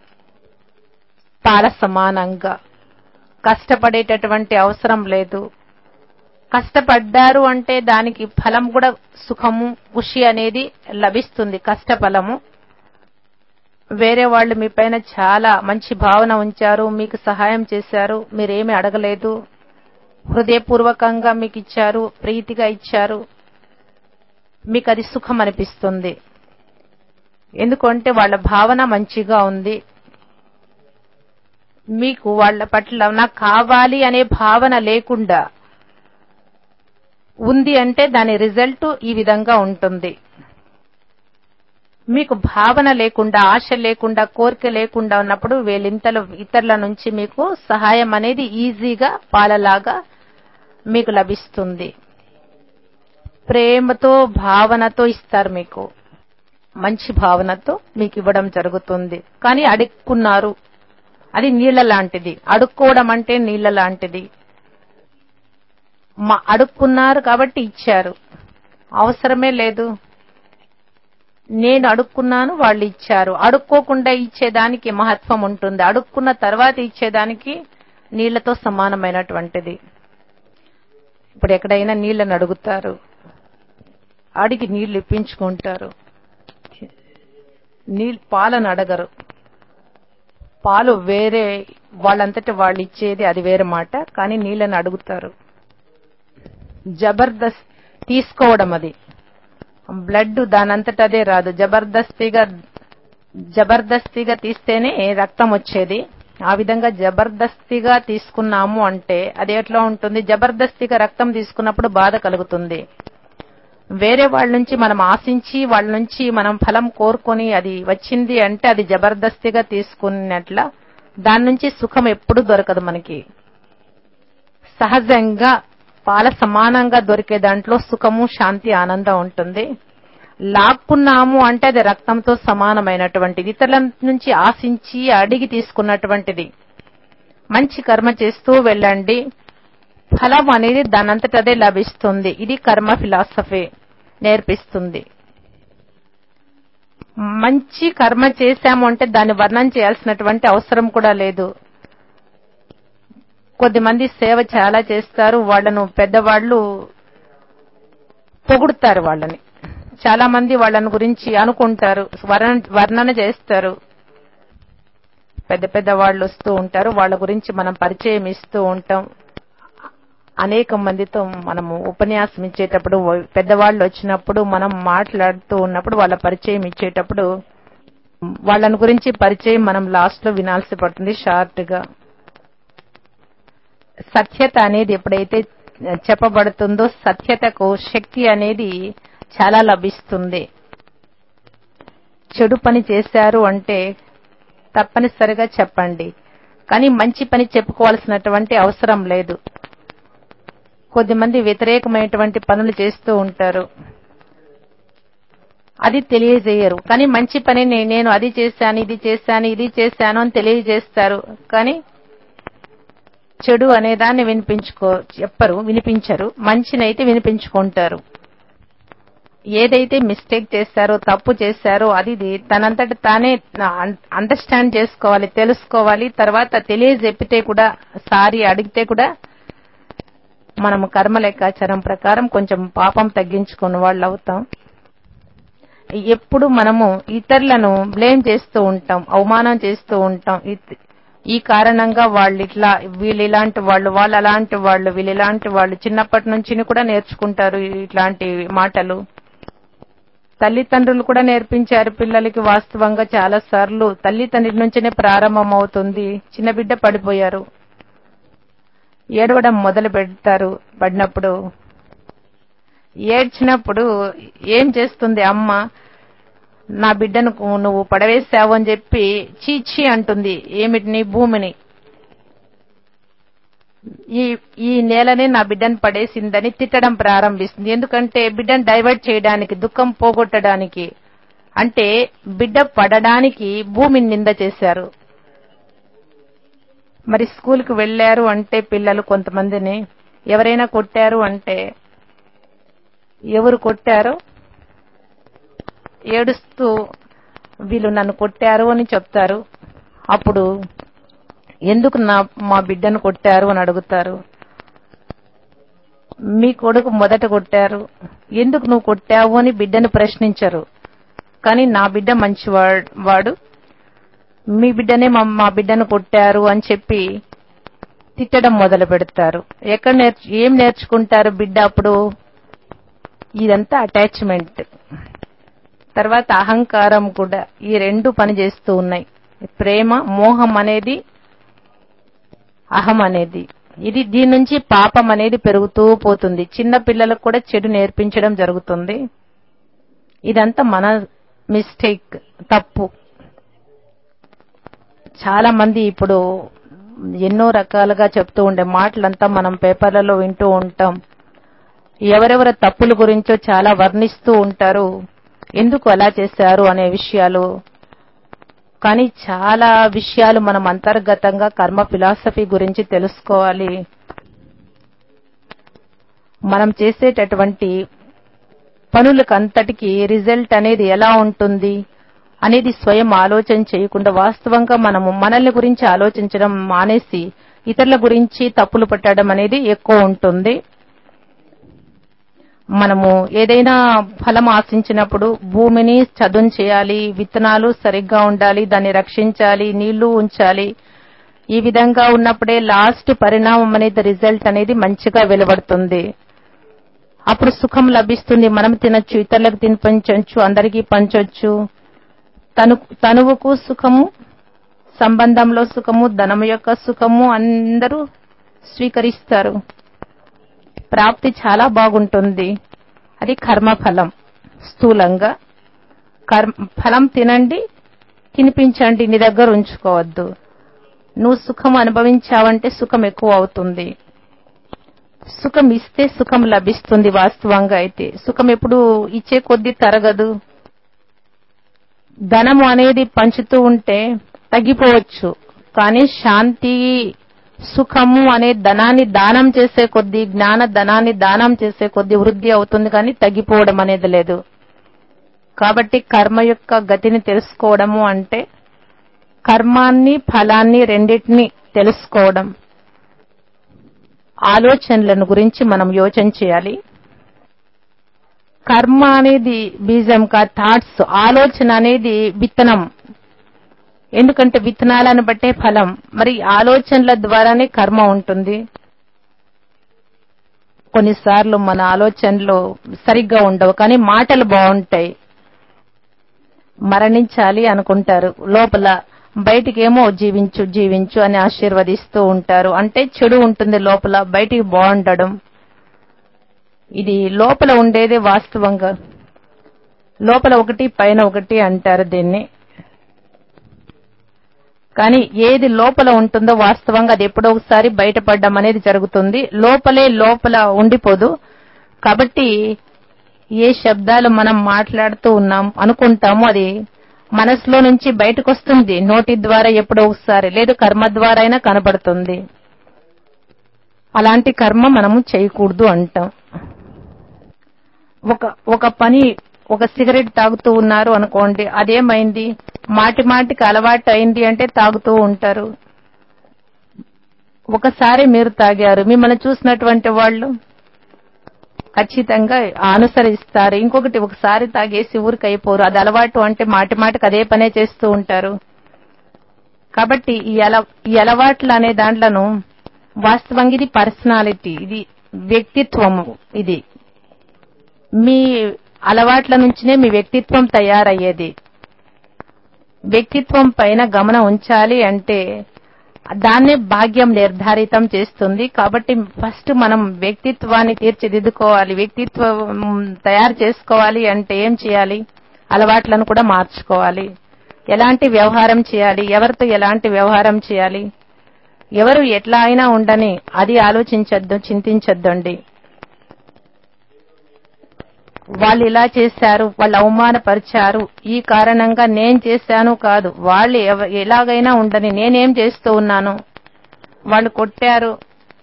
పాల సమానంగా కష్టపడేటటువంటి అవసరం లేదు కష్టపడ్డారు అంటే దానికి ఫలం కూడా సుఖము ఖుషి అనేది లభిస్తుంది కష్టఫలము వేరే వాళ్ళు మీ పైన చాలా మంచి భావన ఉంచారు మీకు సహాయం చేశారు మీరేమి అడగలేదు హృదయపూర్వకంగా మీకు ఇచ్చారు ప్రీతిగా ఇచ్చారు మీకు అది సుఖం అనిపిస్తుంది ఎందుకంటే వాళ్ళ భావన మంచిగా ఉంది మీకు వాళ్ళ పట్ల నాకు కావాలి అనే భావన లేకుండా ఉంది అంటే దాని రిజల్ట్ ఈ విధంగా ఉంటుంది మీకు భావన లేకుండా ఆశ లేకుండా కోరిక లేకుండా ఉన్నప్పుడు వీళ్ళింతలు ఇతరుల నుంచి మీకు సహాయం అనేది ఈజీగా పాలలాగా మీకు లభిస్తుంది ప్రేమతో భావనతో ఇస్తారు మీకు మంచి భావనతో మీకు ఇవ్వడం జరుగుతుంది కానీ అడుక్కున్నారు అది నీళ్ల లాంటిది అడుక్కోవడం అంటే నీళ్ల లాంటిది మా అడుక్కున్నారు కాబట్టి ఇచ్చారు అవసరమే లేదు నేను అడుక్కున్నాను వాళ్ళు ఇచ్చారు అడుక్కోకుండా ఇచ్చేదానికి మహత్వం ఉంటుంది అడుక్కున్న తర్వాత ఇచ్చేదానికి నీళ్లతో సమానమైనటువంటిది ఇప్పుడు ఎక్కడైనా నీళ్ళని అడుగుతారు అడిగి నీళ్లు ఇప్పించుకుంటారు నీళ్ళు పాలను అడగరు పాలు వేరే వాళ్ళంతటి వాళ్ళు ఇచ్చేది అది వేరే మాట కానీ నీళ్ళని అడుగుతారు జబర్దస్త్ తీసుకోవడం అది బ్లడ్ దానంతట అదే రాదు జబర్దస్తిగా జబర్దస్తిగా తీస్తేనే రక్తం వచ్చేది ఆ విధంగా జబర్దస్తిగా తీసుకున్నాము అంటే అది ఎట్లా ఉంటుంది జబర్దస్తిగా రక్తం తీసుకున్నప్పుడు బాధ కలుగుతుంది వేరే వాళ్ళ నుంచి మనం ఆశించి వాళ్ళ నుంచి మనం ఫలం కోరుకొని అది వచ్చింది అంటే అది జబర్దస్తిగా తీసుకున్నట్ల దాని నుంచి సుఖం ఎప్పుడు దొరకదు మనకి సహజంగా పాల సమానంగా దొరికే దాంట్లో సుఖము శాంతి ఆనందం ఉంటుంది లాక్కున్నాము అంటే అది రక్తంతో సమానమైనటువంటిది ఇతరుల నుంచి ఆశించి అడిగి తీసుకున్నటువంటిది మంచి కర్మ చేస్తూ వెళ్ళండి ఫలం అనేది దానంతటదే లభిస్తుంది ఇది కర్మ ఫిలాసఫీ నేర్పిస్తుంది మంచి కర్మ చేశాము అంటే దాన్ని వర్ణన చేయాల్సినటువంటి అవసరం కూడా లేదు కొద్దిమంది సేవ చాలా చేస్తారు వాళ్ళను పెద్దవాళ్ళు పొగుడుతారు వాళ్ళని చాలా మంది వాళ్ళని గురించి అనుకుంటారు వర్ణ- వర్ణన చేస్తారు పెద్ద పెద్ద వాళ్ళు వస్తూ ఉంటారు వాళ్ళ గురించి మనం పరిచయం ఇస్తూ ఉంటాం అనేక మందితో మనము ఉపన్యాసం ఇచ్చేటప్పుడు పెద్దవాళ్ళు వచ్చినప్పుడు మనం మాట్లాడుతూ ఉన్నప్పుడు వాళ్ళ పరిచయం ఇచ్చేటప్పుడు వాళ్ళని గురించి పరిచయం మనం లాస్ట్ లో వినాల్సి పడుతుంది షార్ట్ గా సత్యత అనేది ఎప్పుడైతే చెప్పబడుతుందో సత్యతకు శక్తి అనేది చాలా లభిస్తుంది చెడు పని చేశారు అంటే తప్పనిసరిగా చెప్పండి కానీ మంచి పని చెప్పుకోవాల్సినటువంటి అవసరం లేదు కొద్దిమంది వ్యతిరేకమైనటువంటి పనులు చేస్తూ ఉంటారు అది తెలియజేయరు కానీ మంచి పని నే- నేను అది చేశాను ఇది చేశాను ఇది చేశాను అని తెలియజేస్తారు కానీ చెడు అనే దాన్ని వినిపించుకో చెప్పరు వినిపించరు మంచినైతే వినిపించుకుంటారు ఏదైతే మిస్టేక్ చేశారో తప్పు చేశారో అది ఇది తనంతట తానే అండర్స్టాండ్ చేసుకోవాలి తెలుసుకోవాలి తర్వాత తెలియజెప్పితే కూడా సారీ అడిగితే కూడా మనం కర్మ లెక్కాచారం ప్రకారం కొంచెం పాపం తగ్గించుకున్న వాళ్ళు అవుతాం ఎప్పుడు మనము ఇతరులను బ్లేమ్ చేస్తూ ఉంటాం అవమానం చేస్తూ ఉంటాం ఇత్- ఈ కారణంగా వాళ్ళు ఇట్లా వీళ్ళు ఇలాంటి వాళ్ళు వాళ్ళు అలాంటి వాళ్ళు వీళ్ళు ఇలాంటి వాళ్ళు చిన్నప్పటి నుంచి కూడా నేర్చుకుంటారు ఇట్లాంటి మాటలు తల్లిదండ్రులు కూడా నేర్పించారు పిల్లలకి వాస్తవంగా చాలా సార్లు తల్లిదండ్రుల నుంచినే ప్రారంభం అవుతుంది చిన్న బిడ్డ పడిపోయారు ఏడవడం మొదలు పెడతారు పడినప్పుడు ఏడ్చినప్పుడు ఏం చేస్తుంది అమ్మ నా బిడ్డను నువ్వు పడవేశావు అని చెప్పి చీచి అంటుంది ఏమిటిని భూమిని ఈ ఈ నేలనే నా బిడ్డను పడేసిందని తిట్టడం ప్రారంభిస్తుంది ఎందుకంటే బిడ్డను డైవర్ట్ చేయడానికి దుఃఖం పోగొట్టడానికి అంటే బిడ్డ పడడానికి భూమిని నింద చేశారు మరి స్కూల్కి వెళ్ళారు అంటే పిల్లలు కొంతమందిని ఎవరైనా కొట్టారు అంటే ఎవరు కొట్టారు ఏడుస్తూ వీళ్ళు నన్ను కొట్టారు అని చెప్తారు అప్పుడు ఎందుకు నా మా బిడ్డను కొట్టారు అని అడుగుతారు మీ కొడుకు మొదట కొట్టారు ఎందుకు నువ్వు కొట్టావు అని బిడ్డను ప్రశ్నించరు కానీ నా బిడ్డ మంచివాడు వాడు మీ బిడ్డనే మా మా బిడ్డను కొట్టారు అని చెప్పి తిట్టడం మొదలు పెడతారు ఎక్కడ నేర్చు ఏం నేర్చుకుంటారు బిడ్డ అప్పుడు ఇదంతా అటాచ్మెంట్ తర్వాత అహంకారం కూడా ఈ రెండు పనిచేస్తూ ఉన్నాయి ప్రేమ మోహం అనేది అహం అనేది ఇది దీని నుంచి పాపం అనేది పెరుగుతూ పోతుంది చిన్న పిల్లలకు కూడా చెడు నేర్పించడం జరుగుతుంది ఇదంతా మన మిస్టేక్ తప్పు చాలా మంది ఇప్పుడు ఎన్నో రకాలుగా చెప్తూ ఉండే మాటలంతా మనం పేపర్లలో వింటూ ఉంటాం ఎవరెవరి తప్పుల గురించో చాలా వర్ణిస్తూ ఉంటారు ఎందుకు అలా చేశారు అనే విషయాలు కానీ చాలా విషయాలు మనం అంతర్గతంగా కర్మ ఫిలాసఫీ గురించి తెలుసుకోవాలి మనం చేసేటటువంటి పనులకంతటికి రిజల్ట్ అనేది ఎలా ఉంటుంది అనేది స్వయం ఆలోచన చేయకుండా వాస్తవంగా మనము మనల్ని గురించి ఆలోచించడం మానేసి ఇతరుల గురించి తప్పులు పట్టడం అనేది ఎక్కువ ఉంటుంది మనము ఏదైనా ఫలం ఆశించినప్పుడు భూమిని చదును చేయాలి విత్తనాలు సరిగ్గా ఉండాలి దాన్ని రక్షించాలి నీళ్లు ఉంచాలి ఈ విధంగా ఉన్నప్పుడే లాస్ట్ పరిణామం అనేది రిజల్ట్ అనేది మంచిగా వెలువడుతుంది అప్పుడు సుఖం లభిస్తుంది మనం తినొచ్చు ఇతరులకు తినిపించవచ్చు అందరికీ పంచొచ్చు తను తనువుకు సుఖము సంబంధంలో సుఖము ధనము యొక్క సుఖము అందరూ స్వీకరిస్తారు ప్రాప్తి చాలా బాగుంటుంది అది కర్మఫలం స్థూలంగా కర్మ ఫలం తినండి తినిపించండి నీ దగ్గర ఉంచుకోవద్దు నువ్వు సుఖం అనుభవించావంటే సుఖం ఎక్కువ అవుతుంది సుఖం ఇస్తే సుఖం లభిస్తుంది వాస్తవంగా అయితే సుఖం ఎప్పుడు ఇచ్చే కొద్దీ తరగదు ధనము అనేది పంచుతూ ఉంటే తగ్గిపోవచ్చు కానీ శాంతి సుఖము అనే ధనాన్ని దానం చేసే కొద్దీ జ్ఞాన ధనాన్ని దానం చేసే కొద్దీ వృద్ధి అవుతుంది కానీ తగ్గిపోవడం అనేది లేదు కాబట్టి కర్మ యొక్క గతిని తెలుసుకోవడము అంటే కర్మాన్ని ఫలాన్ని రెండింటిని తెలుసుకోవడం ఆలోచనలను గురించి మనం యోచన చేయాలి కర్మ అనేది బీజం కా థాట్స్ ఆలోచన అనేది విత్తనం ఎందుకంటే విత్తనాలను బట్టే ఫలం మరి ఆలోచనల ద్వారానే కర్మ ఉంటుంది కొన్నిసార్లు మన ఆలోచనలు సరిగ్గా ఉండవు కానీ మాటలు బాగుంటాయి మరణించాలి అనుకుంటారు లోపల బయటికేమో జీవించు జీవించు అని ఆశీర్వదిస్తూ ఉంటారు అంటే చెడు ఉంటుంది లోపల బయటికి బాగుండడం ఇది లోపల ఉండేదే వాస్తవంగా లోపల ఒకటి పైన ఒకటి అంటారు దీన్ని కానీ ఏది లోపల ఉంటుందో వాస్తవంగా అది ఎప్పుడో ఒకసారి బయటపడడం అనేది జరుగుతుంది లోపలే లోపల ఉండిపోదు కాబట్టి ఏ శబ్దాలు మనం మాట్లాడుతూ ఉన్నాం అనుకుంటామో అది మనసులో నుంచి బయటకు వస్తుంది నోటి ద్వారా ఎప్పుడో ఒకసారి లేదు కర్మ ద్వారా అయినా కనబడుతుంది అలాంటి కర్మ మనము చేయకూడదు అంటాం ఒక ఒక పని ఒక సిగరెట్ తాగుతూ ఉన్నారు అనుకోండి అదేమైంది మాటి మాటికి అలవాటు అయింది అంటే తాగుతూ ఉంటారు ఒకసారి మీరు తాగారు మిమ్మల్ని చూసినటువంటి వాళ్ళు ఖచ్చితంగా అనుసరిస్తారు ఇంకొకటి ఒకసారి తాగేసి ఊరికి అయిపోరు అది అలవాటు అంటే మాటి మాటికి అదే పనే చేస్తూ ఉంటారు కాబట్టి ఈ అల ఈ అలవాట్లు అనే దాంట్లను వాస్తవంగా ఇది పర్సనాలిటీ ఇది వ్యక్తిత్వము ఇది మీ అలవాట్ల నుంచినే మీ వ్యక్తిత్వం తయారయ్యేది వ్యక్తిత్వం పైన గమనం ఉంచాలి అంటే దాన్నే భాగ్యం నిర్ధారితం చేస్తుంది కాబట్టి ఫస్ట్ మనం వ్యక్తిత్వాన్ని తీర్చిదిద్దుకోవాలి వ్యక్తిత్వం తయారు చేసుకోవాలి అంటే ఏం చేయాలి అలవాట్లను కూడా మార్చుకోవాలి ఎలాంటి వ్యవహారం చేయాలి ఎవరితో ఎలాంటి వ్యవహారం చేయాలి ఎవరు ఎట్లా అయినా ఉండని అది ఆలోచించద్దు చింతించొద్దండి వాళ్ళు ఇలా చేశారు వాళ్ళు అవమానపరిచారు ఈ కారణంగా నేను చేశాను కాదు వాళ్ళు ఎవ- ఎలాగైనా ఉండని నేనేం చేస్తూ ఉన్నాను వాళ్ళు కొట్టారు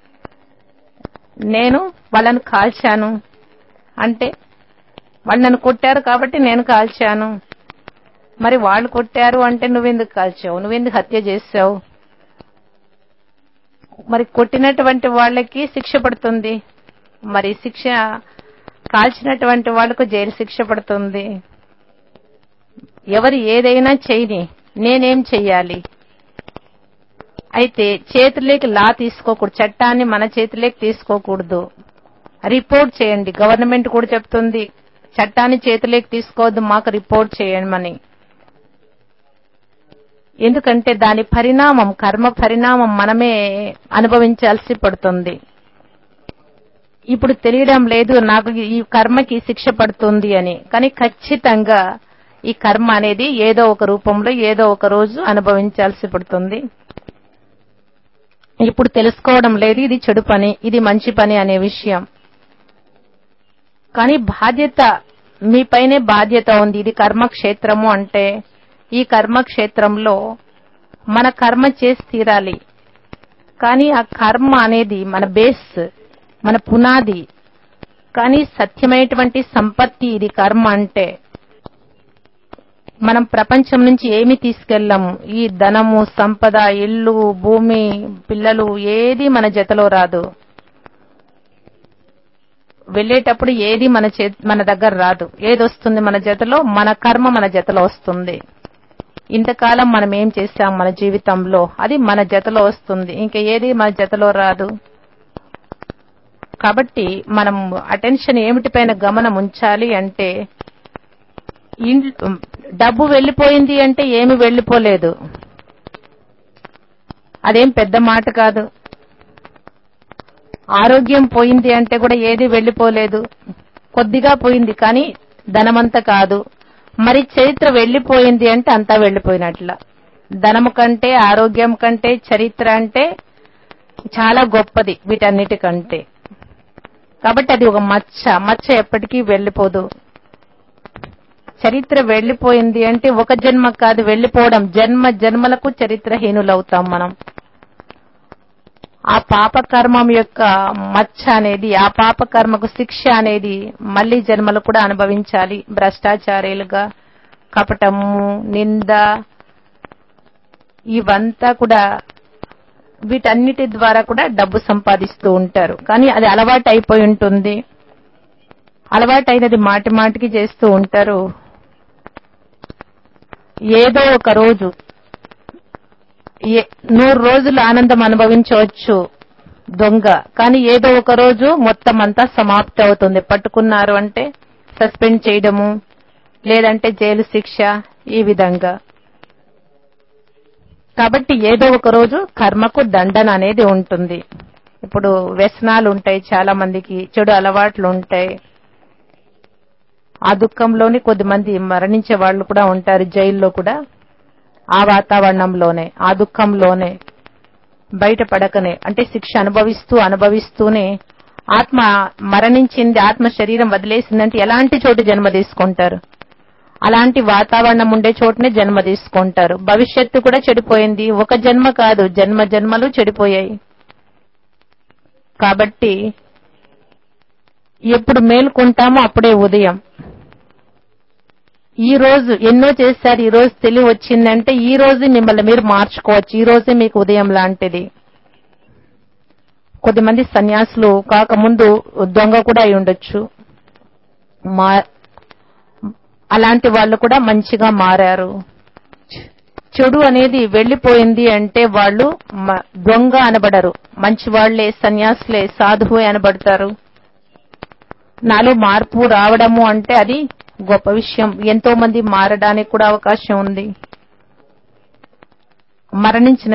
నేను వాళ్ళను కాల్చాను అంటే వాళ్ళు నన్ను కొట్టారు కాబట్టి నేను కాల్చాను మరి వాళ్ళు కొట్టారు అంటే నువ్వెందుకు కాల్చావు నువ్వెందుకు హత్య చేశావు మరి కొట్టినటువంటి వాళ్ళకి శిక్ష పడుతుంది మరి శిక్ష కాల్చినటువంటి వాళ్లకు జైలు శిక్ష పడుతుంది ఎవరు ఏదైనా చేయని నేనేం చెయ్యాలి అయితే చేతులేకి లా తీసుకోకూడదు చట్టాన్ని మన చేతిలోకి తీసుకోకూడదు రిపోర్ట్ చేయండి గవర్నమెంట్ కూడా చెప్తుంది చట్టాన్ని చేతిలోకి తీసుకోవద్దు మాకు రిపోర్ట్ చేయమని ఎందుకంటే దాని పరిణామం కర్మ పరిణామం మనమే అనుభవించాల్సి పడుతుంది ఇప్పుడు తెలియడం లేదు నాకు ఈ కర్మకి శిక్ష పడుతుంది అని కానీ ఖచ్చితంగా ఈ కర్మ అనేది ఏదో ఒక రూపంలో ఏదో ఒక రోజు అనుభవించాల్సి పడుతుంది ఇప్పుడు తెలుసుకోవడం లేదు ఇది చెడు పని ఇది మంచి పని అనే విషయం కానీ బాధ్యత మీపైనే బాధ్యత ఉంది ఇది కర్మక్షేత్రము అంటే ఈ కర్మక్షేత్రంలో మన కర్మ చేసి తీరాలి కానీ ఆ కర్మ అనేది మన బేస్ మన పునాది కానీ సత్యమైనటువంటి సంపత్తి ఇది కర్మ అంటే మనం ప్రపంచం నుంచి ఏమి తీసుకెళ్ళాము ఈ ధనము సంపద ఇల్లు భూమి పిల్లలు ఏది మన జతలో రాదు వెళ్ళేటప్పుడు ఏది మన చే మన దగ్గర రాదు ఏది వస్తుంది మన జతలో మన కర్మ మన జతలో వస్తుంది ఇంతకాలం మనం ఏం చేశాం మన జీవితంలో అది మన జతలో వస్తుంది ఇంకా ఏది మన జతలో రాదు కాబట్టి మనం అటెన్షన్ ఏమిటిపైన గమనం ఉంచాలి అంటే ఇంట్లో డబ్బు వెళ్ళిపోయింది అంటే ఏమి వెళ్ళిపోలేదు అదేం పెద్ద మాట కాదు ఆరోగ్యం పోయింది అంటే కూడా ఏది వెళ్ళిపోలేదు కొద్దిగా పోయింది కానీ ధనమంతా కాదు మరి చరిత్ర వెళ్ళిపోయింది అంటే అంతా వెళ్ళిపోయినట్ల ధనము కంటే ఆరోగ్యం కంటే చరిత్ర అంటే చాలా గొప్పది వీటన్నిటికంటే కాబట్టి అది ఒక మచ్చ మచ్చ ఎప్పటికీ వెళ్ళిపోదు చరిత్ర వెళ్ళిపోయింది అంటే ఒక జన్మ కాదు వెళ్ళిపోవడం జన్మ జన్మలకు చరిత్రహీనులవుతాం మనం ఆ పాపకర్మం యొక్క మచ్చ అనేది ఆ పాపకర్మకు శిక్ష అనేది మళ్లీ జన్మలు కూడా అనుభవించాలి భ్రష్టాచార్యులుగా కపటము నింద ఇవంతా కూడా వీటన్నిటి ద్వారా కూడా డబ్బు సంపాదిస్తూ ఉంటారు కానీ అది అలవాటు అయిపోయి ఉంటుంది అలవాటు అయినది మాటి మాటికి చేస్తూ ఉంటారు ఏదో ఒక రోజు ఏ- నూరు రోజులు ఆనందం అనుభవించవచ్చు దొంగ కానీ ఏదో ఒక రోజు మొత్తం అంతా సమాప్తి అవుతుంది పట్టుకున్నారు అంటే సస్పెండ్ చేయడము లేదంటే జైలు శిక్ష ఈ విధంగా కాబట్టి ఏదో ఒక రోజు కర్మకు దండన అనేది ఉంటుంది ఇప్పుడు వ్యసనాలు ఉంటాయి చాలా మందికి చెడు అలవాట్లు ఉంటాయి ఆ దుఃఖంలోని కొద్దిమంది మరణించే వాళ్ళు కూడా ఉంటారు జైల్లో కూడా ఆ వాతావరణంలోనే ఆ దుఃఖంలోనే బయటపడకనే అంటే శిక్ష అనుభవిస్తూ అనుభవిస్తూనే ఆత్మ మరణించింది ఆత్మ శరీరం వదిలేసిందంటే ఎలాంటి చోటు జన్మ తీసుకుంటారు అలాంటి వాతావరణం ఉండే చోటనే జన్మ తీసుకుంటారు భవిష్యత్తు కూడా చెడిపోయింది ఒక జన్మ కాదు జన్మ జన్మలు చెడిపోయాయి కాబట్టి ఎప్పుడు మేలుకుంటామో అప్పుడే ఉదయం ఈ రోజు ఎన్నో చేశారు ఈ రోజు తెలివి వచ్చిందంటే ఈ రోజు మిమ్మల్ని మీరు మార్చుకోవచ్చు ఈ రోజే మీకు ఉదయం లాంటిది కొద్దిమంది సన్యాసులు కాకముందు దొంగ కూడా అయి ఉండొచ్చు మా అలాంటి వాళ్ళు కూడా మంచిగా మారారు చెడు అనేది వెళ్లిపోయింది అంటే వాళ్ళు మ- దొంగ అనబడరు మంచి వాళ్లే సన్యాసులే సాధువే అనబడతారు నాలో మార్పు రావడము అంటే అది గొప్ప విషయం ఎంతో మంది మారడానికి కూడా అవకాశం ఉంది మరణించిన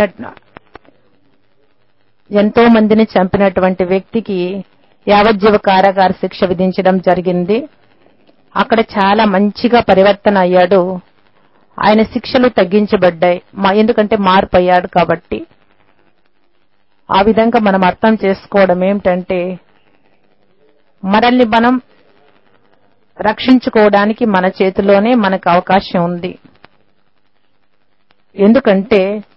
ఎంతో మందిని చంపినటువంటి వ్యక్తికి యావజ్జీవ కారాగార శిక్ష విధించడం జరిగింది అక్కడ చాలా మంచిగా పరివర్తన అయ్యాడు ఆయన శిక్షలు తగ్గించబడ్డాయి మా- ఎందుకంటే మార్పు అయ్యాడు కాబట్టి ఆ విధంగా మనం అర్థం చేసుకోవడం ఏమిటంటే మనల్ని మనం రక్షించుకోవడానికి మన చేతిలోనే మనకు అవకాశం ఉంది ఎందుకంటే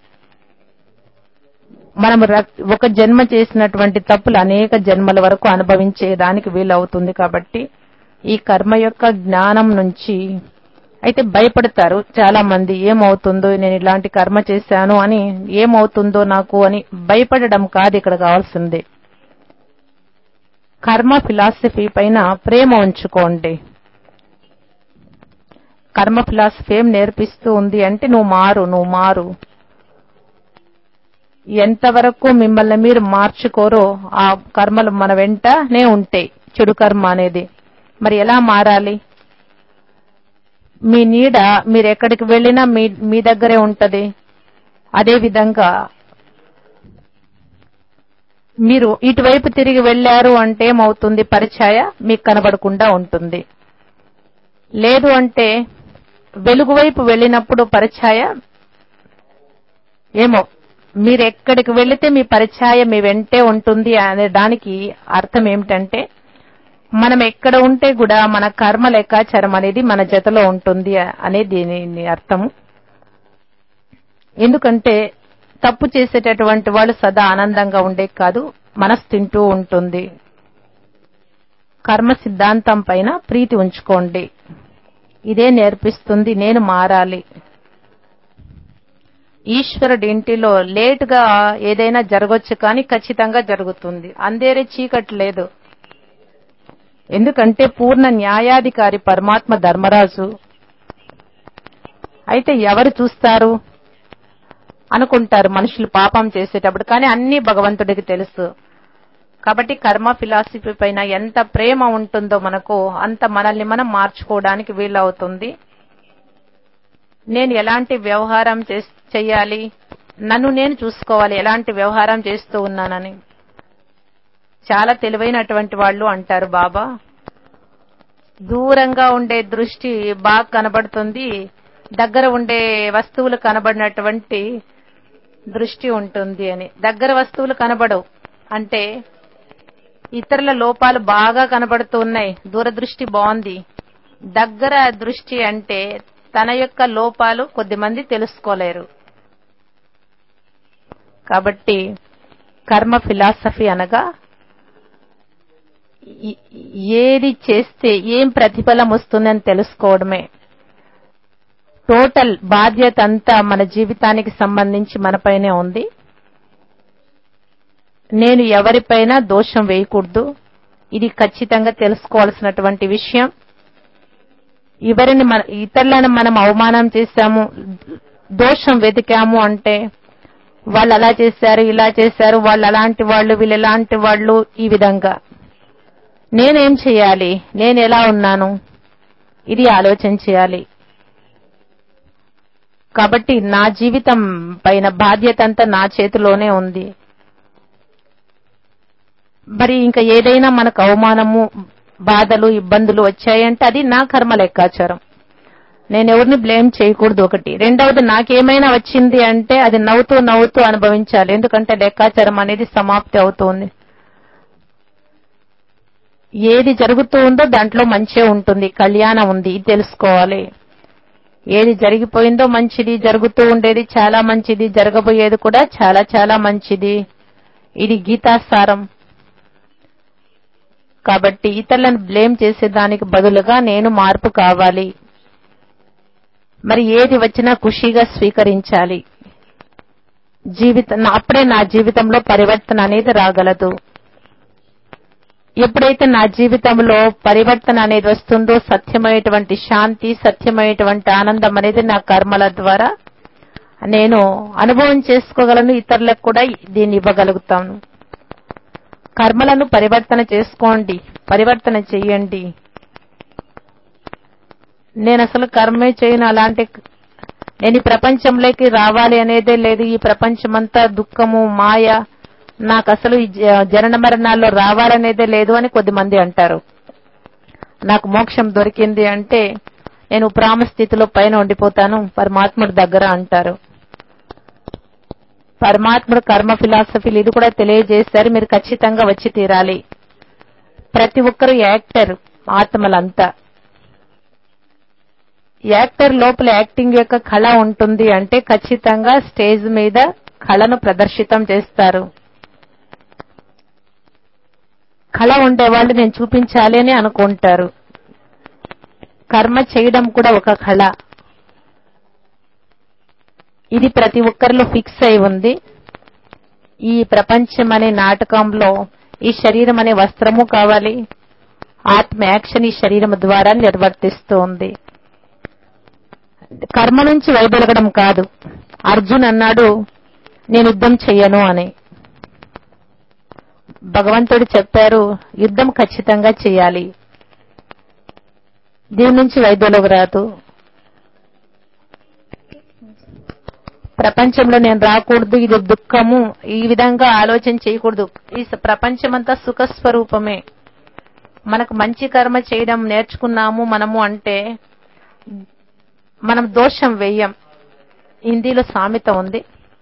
మనం రక్- ఒక జన్మ చేసినటువంటి తప్పులు అనేక జన్మల వరకు అనుభవించేదానికి వీలవుతుంది కాబట్టి ఈ కర్మ యొక్క జ్ఞానం నుంచి అయితే భయపడతారు చాలా మంది ఏమవుతుందో నేను ఇలాంటి కర్మ చేశాను అని ఏమవుతుందో నాకు అని భయపడడం కాదు ఇక్కడ కావాల్సింది కర్మ ఫిలాసఫీ పైన ప్రేమ ఉంచుకోండి కర్మ ఫిలాసఫీ ఏం నేర్పిస్తూ ఉంది అంటే నువ్వు మారు నువ్వు మారు ఎంతవరకు మిమ్మల్ని మీరు మార్చుకోరో ఆ కర్మలు మన వెంటనే ఉంటాయి చెడు కర్మ అనేది మరి ఎలా మారాలి మీ నీడ మీరు ఎక్కడికి వెళ్ళినా మీ మీ దగ్గరే ఉంటది అదే విధంగా మీరు ఇటువైపు తిరిగి వెళ్ళారు అంటే ఏమవుతుంది పరిచయ మీకు కనబడకుండా ఉంటుంది లేదు అంటే వెలుగు వైపు వెళ్ళినప్పుడు పరిచయ ఏమో మీరు ఎక్కడికి వెళితే మీ పరిచయం మీ వెంటే ఉంటుంది అనే దానికి అర్థం ఏమిటంటే మనం ఎక్కడ ఉంటే కూడా మన కర్మ లెక్కాచారం అనేది మన జతలో ఉంటుంది అనేది దీని అర్థం ఎందుకంటే తప్పు చేసేటటువంటి వాళ్ళు సదా ఆనందంగా ఉండే కాదు మనసు తింటూ ఉంటుంది కర్మ సిద్ధాంతం పైన ప్రీతి ఉంచుకోండి ఇదే నేర్పిస్తుంది నేను మారాలి ఈశ్వరుడి ఇంటిలో లేటుగా ఏదైనా జరగొచ్చు కానీ ఖచ్చితంగా జరుగుతుంది అందేరే చీకటి లేదు ఎందుకంటే పూర్ణ న్యాయాధికారి పరమాత్మ ధర్మరాజు అయితే ఎవరు చూస్తారు అనుకుంటారు మనుషులు పాపం చేసేటప్పుడు కానీ అన్ని భగవంతుడికి తెలుసు కాబట్టి కర్మ ఫిలాసఫీ పైన ఎంత ప్రేమ ఉంటుందో మనకు అంత మనల్ని మనం మార్చుకోవడానికి వీలవుతుంది నేను ఎలాంటి వ్యవహారం చేస్- చెయ్యాలి నన్ను నేను చూసుకోవాలి ఎలాంటి వ్యవహారం చేస్తూ ఉన్నానని చాలా తెలివైనటువంటి వాళ్ళు అంటారు బాబా దూరంగా ఉండే దృష్టి బాగా కనబడుతుంది దగ్గర ఉండే వస్తువులు కనబడినటువంటి దృష్టి ఉంటుంది అని దగ్గర వస్తువులు కనబడవు అంటే ఇతరుల లోపాలు బాగా కనబడుతూ ఉన్నాయి దూరదృష్టి బాగుంది దగ్గర దృష్టి అంటే తన యొక్క లోపాలు కొద్దిమంది తెలుసుకోలేరు కాబట్టి కర్మ ఫిలాసఫీ అనగా ఈ- ఏది చేస్తే ఏం ప్రతిఫలం వస్తుందని తెలుసుకోవడమే టోటల్ బాధ్యత అంతా మన జీవితానికి సంబంధించి మనపైనే ఉంది నేను ఎవరిపైన దోషం వేయకూడదు ఇది ఖచ్చితంగా తెలుసుకోవాల్సినటువంటి విషయం ఎవరిని మన ఇతరులను మనం అవమానం చేశాము దోషం వెతికాము అంటే వాళ్ళు అలా చేశారు ఇలా చేశారు వాళ్ళు అలాంటి వాళ్ళు వీళ్ళు ఎలాంటి వాళ్ళు ఈ విధంగా నేనేం చేయాలి నేను ఎలా ఉన్నాను ఇది ఆలోచన చేయాలి కాబట్టి నా జీవితం పైన బాధ్యత అంతా నా చేతిలోనే ఉంది మరి ఇంకా ఏదైనా మనకు అవమానము బాధలు ఇబ్బందులు వచ్చాయంటే అది నా కర్మ లెక్కాచారం నేను ఎవరిని బ్లేమ్ చేయకూడదు ఒకటి రెండవది నాకేమైనా వచ్చింది అంటే అది నవ్వుతూ నవ్వుతూ అనుభవించాలి ఎందుకంటే లెక్కాచారం అనేది సమాప్తి అవుతుంది ఏది జరుగుతూ ఉందో దాంట్లో మంచే ఉంటుంది కళ్యాణం ఉంది ఇది తెలుసుకోవాలి ఏది జరిగిపోయిందో మంచిది జరుగుతూ ఉండేది చాలా మంచిది జరగబోయేది కూడా చాలా చాలా మంచిది ఇది గీతాసారం కాబట్టి ఇతరులను బ్లేమ్ చేసేదానికి బదులుగా నేను మార్పు కావాలి మరి ఏది వచ్చినా ఖుషీగా స్వీకరించాలి జీవితం అప్పుడే నా జీవితంలో పరివర్తన అనేది రాగలదు ఎప్పుడైతే నా జీవితంలో పరివర్తన అనేది వస్తుందో సత్యమైనటువంటి శాంతి సత్యమైనటువంటి ఆనందం అనేది నా కర్మల ద్వారా నేను అనుభవం చేసుకోగలను ఇతరులకు కూడా దీన్ని ఇవ్వగలుగుతాను కర్మలను పరివర్తన చేసుకోండి పరివర్తన చెయ్యండి నేను అసలు కర్మే చేయను అలాంటి నేను ఈ ప్రపంచంలోకి రావాలి అనేదే లేదు ఈ ప్రపంచమంతా దుఃఖము మాయ నాకు అసలు ఈ జ- జనన మరణాల్లో రావాలనేదే లేదు అని కొద్దిమంది అంటారు నాకు మోక్షం దొరికింది అంటే నేను ప్రామ స్థితిలో పైన ఉండిపోతాను పరమాత్ముడి దగ్గర అంటారు పరమాత్ముడు కర్మ ఫిలాసఫీలు ఇది కూడా తెలియజేశారు మీరు ఖచ్చితంగా వచ్చి తీరాలి ప్రతి ఒక్కరు యాక్టర్ ఆత్మలంతా యాక్టర్ లోపల యాక్టింగ్ యొక్క కళ ఉంటుంది అంటే ఖచ్చితంగా స్టేజ్ మీద కళను ప్రదర్శితం చేస్తారు కళ ఉండేవాళ్ళు నేను చూపించాలి అని అనుకుంటారు కర్మ చేయడం కూడా ఒక కళ ఇది ప్రతి ఒక్కరిలో ఫిక్స్ అయి ఉంది ఈ ప్రపంచం అనే నాటకంలో ఈ శరీరం అనే వస్త్రము కావాలి ఆత్మ యాక్షన్ ఈ శరీరం ద్వారా నిర్వర్తిస్తూ ఉంది కర్మ నుంచి వైదొలగడం కాదు అర్జున్ అన్నాడు నేను యుద్ధం చెయ్యను అని భగవంతుడు చెప్పారు యుద్ధం ఖచ్చితంగా చేయాలి దీని నుంచి వైదొలగరాదు ప్రపంచంలో నేను రాకూడదు ఇది దుఃఖము ఈ విధంగా ఆలోచన చేయకూడదు ఈ స- ప్రపంచమంతా సుఖ స్వరూపమే మనకు మంచి కర్మ చేయడం నేర్చుకున్నాము మనము అంటే మనం దోషం వెయ్యం హిందీలో సామెత ఉంది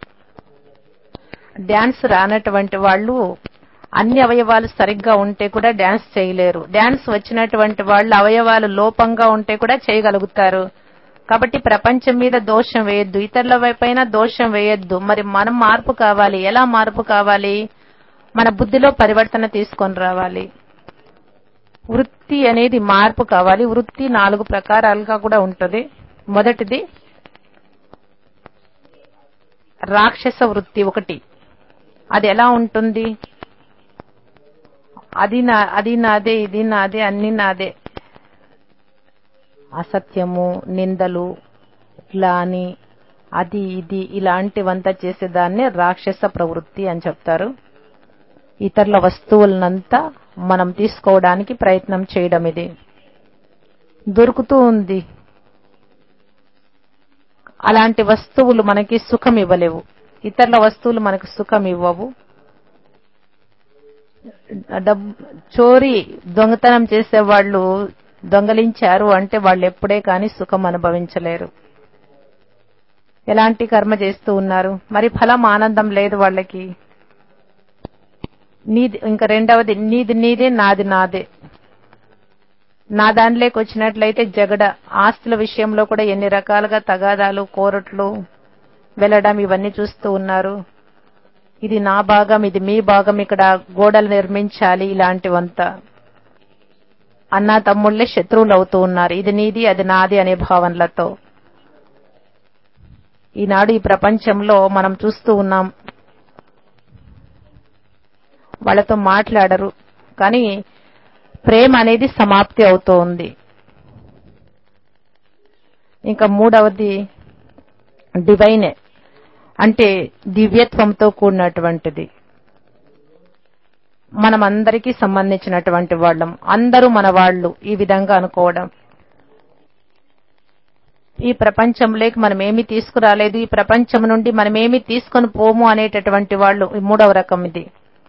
డాన్స్ రానటువంటి వాళ్ళు అన్ని అవయవాలు సరిగ్గా ఉంటే కూడా డాన్స్ చేయలేరు డాన్స్ వచ్చినటువంటి వాళ్ళు అవయవాలు లోపంగా ఉంటే కూడా చేయగలుగుతారు కాబట్టి ప్రపంచం మీద దోషం వేయొద్దు ఇతరుల వైపైన దోషం వేయొద్దు మరి మనం మార్పు కావాలి ఎలా మార్పు కావాలి మన బుద్ధిలో పరివర్తన తీసుకొని రావాలి వృత్తి అనేది మార్పు కావాలి వృత్తి నాలుగు ప్రకారాలుగా కూడా ఉంటుంది మొదటిది రాక్షస వృత్తి ఒకటి అది ఎలా ఉంటుంది అది నా అది నాదే ఇది నాదే అన్ని నాదే అసత్యము నిందలు గ్లాని అది ఇది ఇలాంటివంతా చేసేదాన్ని రాక్షస ప్రవృత్తి అని చెప్తారు ఇతరుల వస్తువులనంతా మనం తీసుకోవడానికి ప్రయత్నం చేయడం ఇది దొరుకుతూ ఉంది అలాంటి వస్తువులు మనకి సుఖం ఇవ్వలేవు ఇతరుల వస్తువులు మనకు సుఖం ఇవ్వవు డబ్ చోరీ దొంగతనం చేసే వాళ్ళు దొంగలించారు అంటే వాళ్ళు ఎప్పుడే కానీ సుఖం అనుభవించలేరు ఎలాంటి కర్మ చేస్తూ ఉన్నారు మరి ఫలం ఆనందం లేదు వాళ్ళకి నీది ఇంకా రెండవది నీది నీదే నాది నాదే నా దానిలోకి వచ్చినట్లయితే జగడ ఆస్తుల విషయంలో కూడా ఎన్ని రకాలుగా తగాదాలు కోరట్లు వెళ్ళడం ఇవన్నీ చూస్తూ ఉన్నారు ఇది నా భాగం ఇది మీ భాగం ఇక్కడ గోడలు నిర్మించాలి ఇలాంటివంతా అన్నా తమ్ముళ్ళే శత్రువులు అవుతూ ఉన్నారు ఇది నీది అది నాది అనే భావనలతో ఈనాడు ఈ ప్రపంచంలో మనం చూస్తూ ఉన్నాం వాళ్ళతో మాట్లాడరు కానీ ప్రేమ అనేది సమాప్తి అవుతూ ఉంది ఇంకా మూడవది డివైన్ అంటే దివ్యత్వంతో కూడినటువంటిది మనం అందరికీ సంబంధించినటువంటి వాళ్ళం అందరూ మన వాళ్ళు ఈ విధంగా అనుకోవడం ఈ ప్రపంచంలోకి మనం ఏమి తీసుకురాలేదు ఈ ప్రపంచం నుండి మనం ఏమి తీసుకొని పోము అనేటటువంటి వాళ్ళు ఈ మూడవ రకం ఇది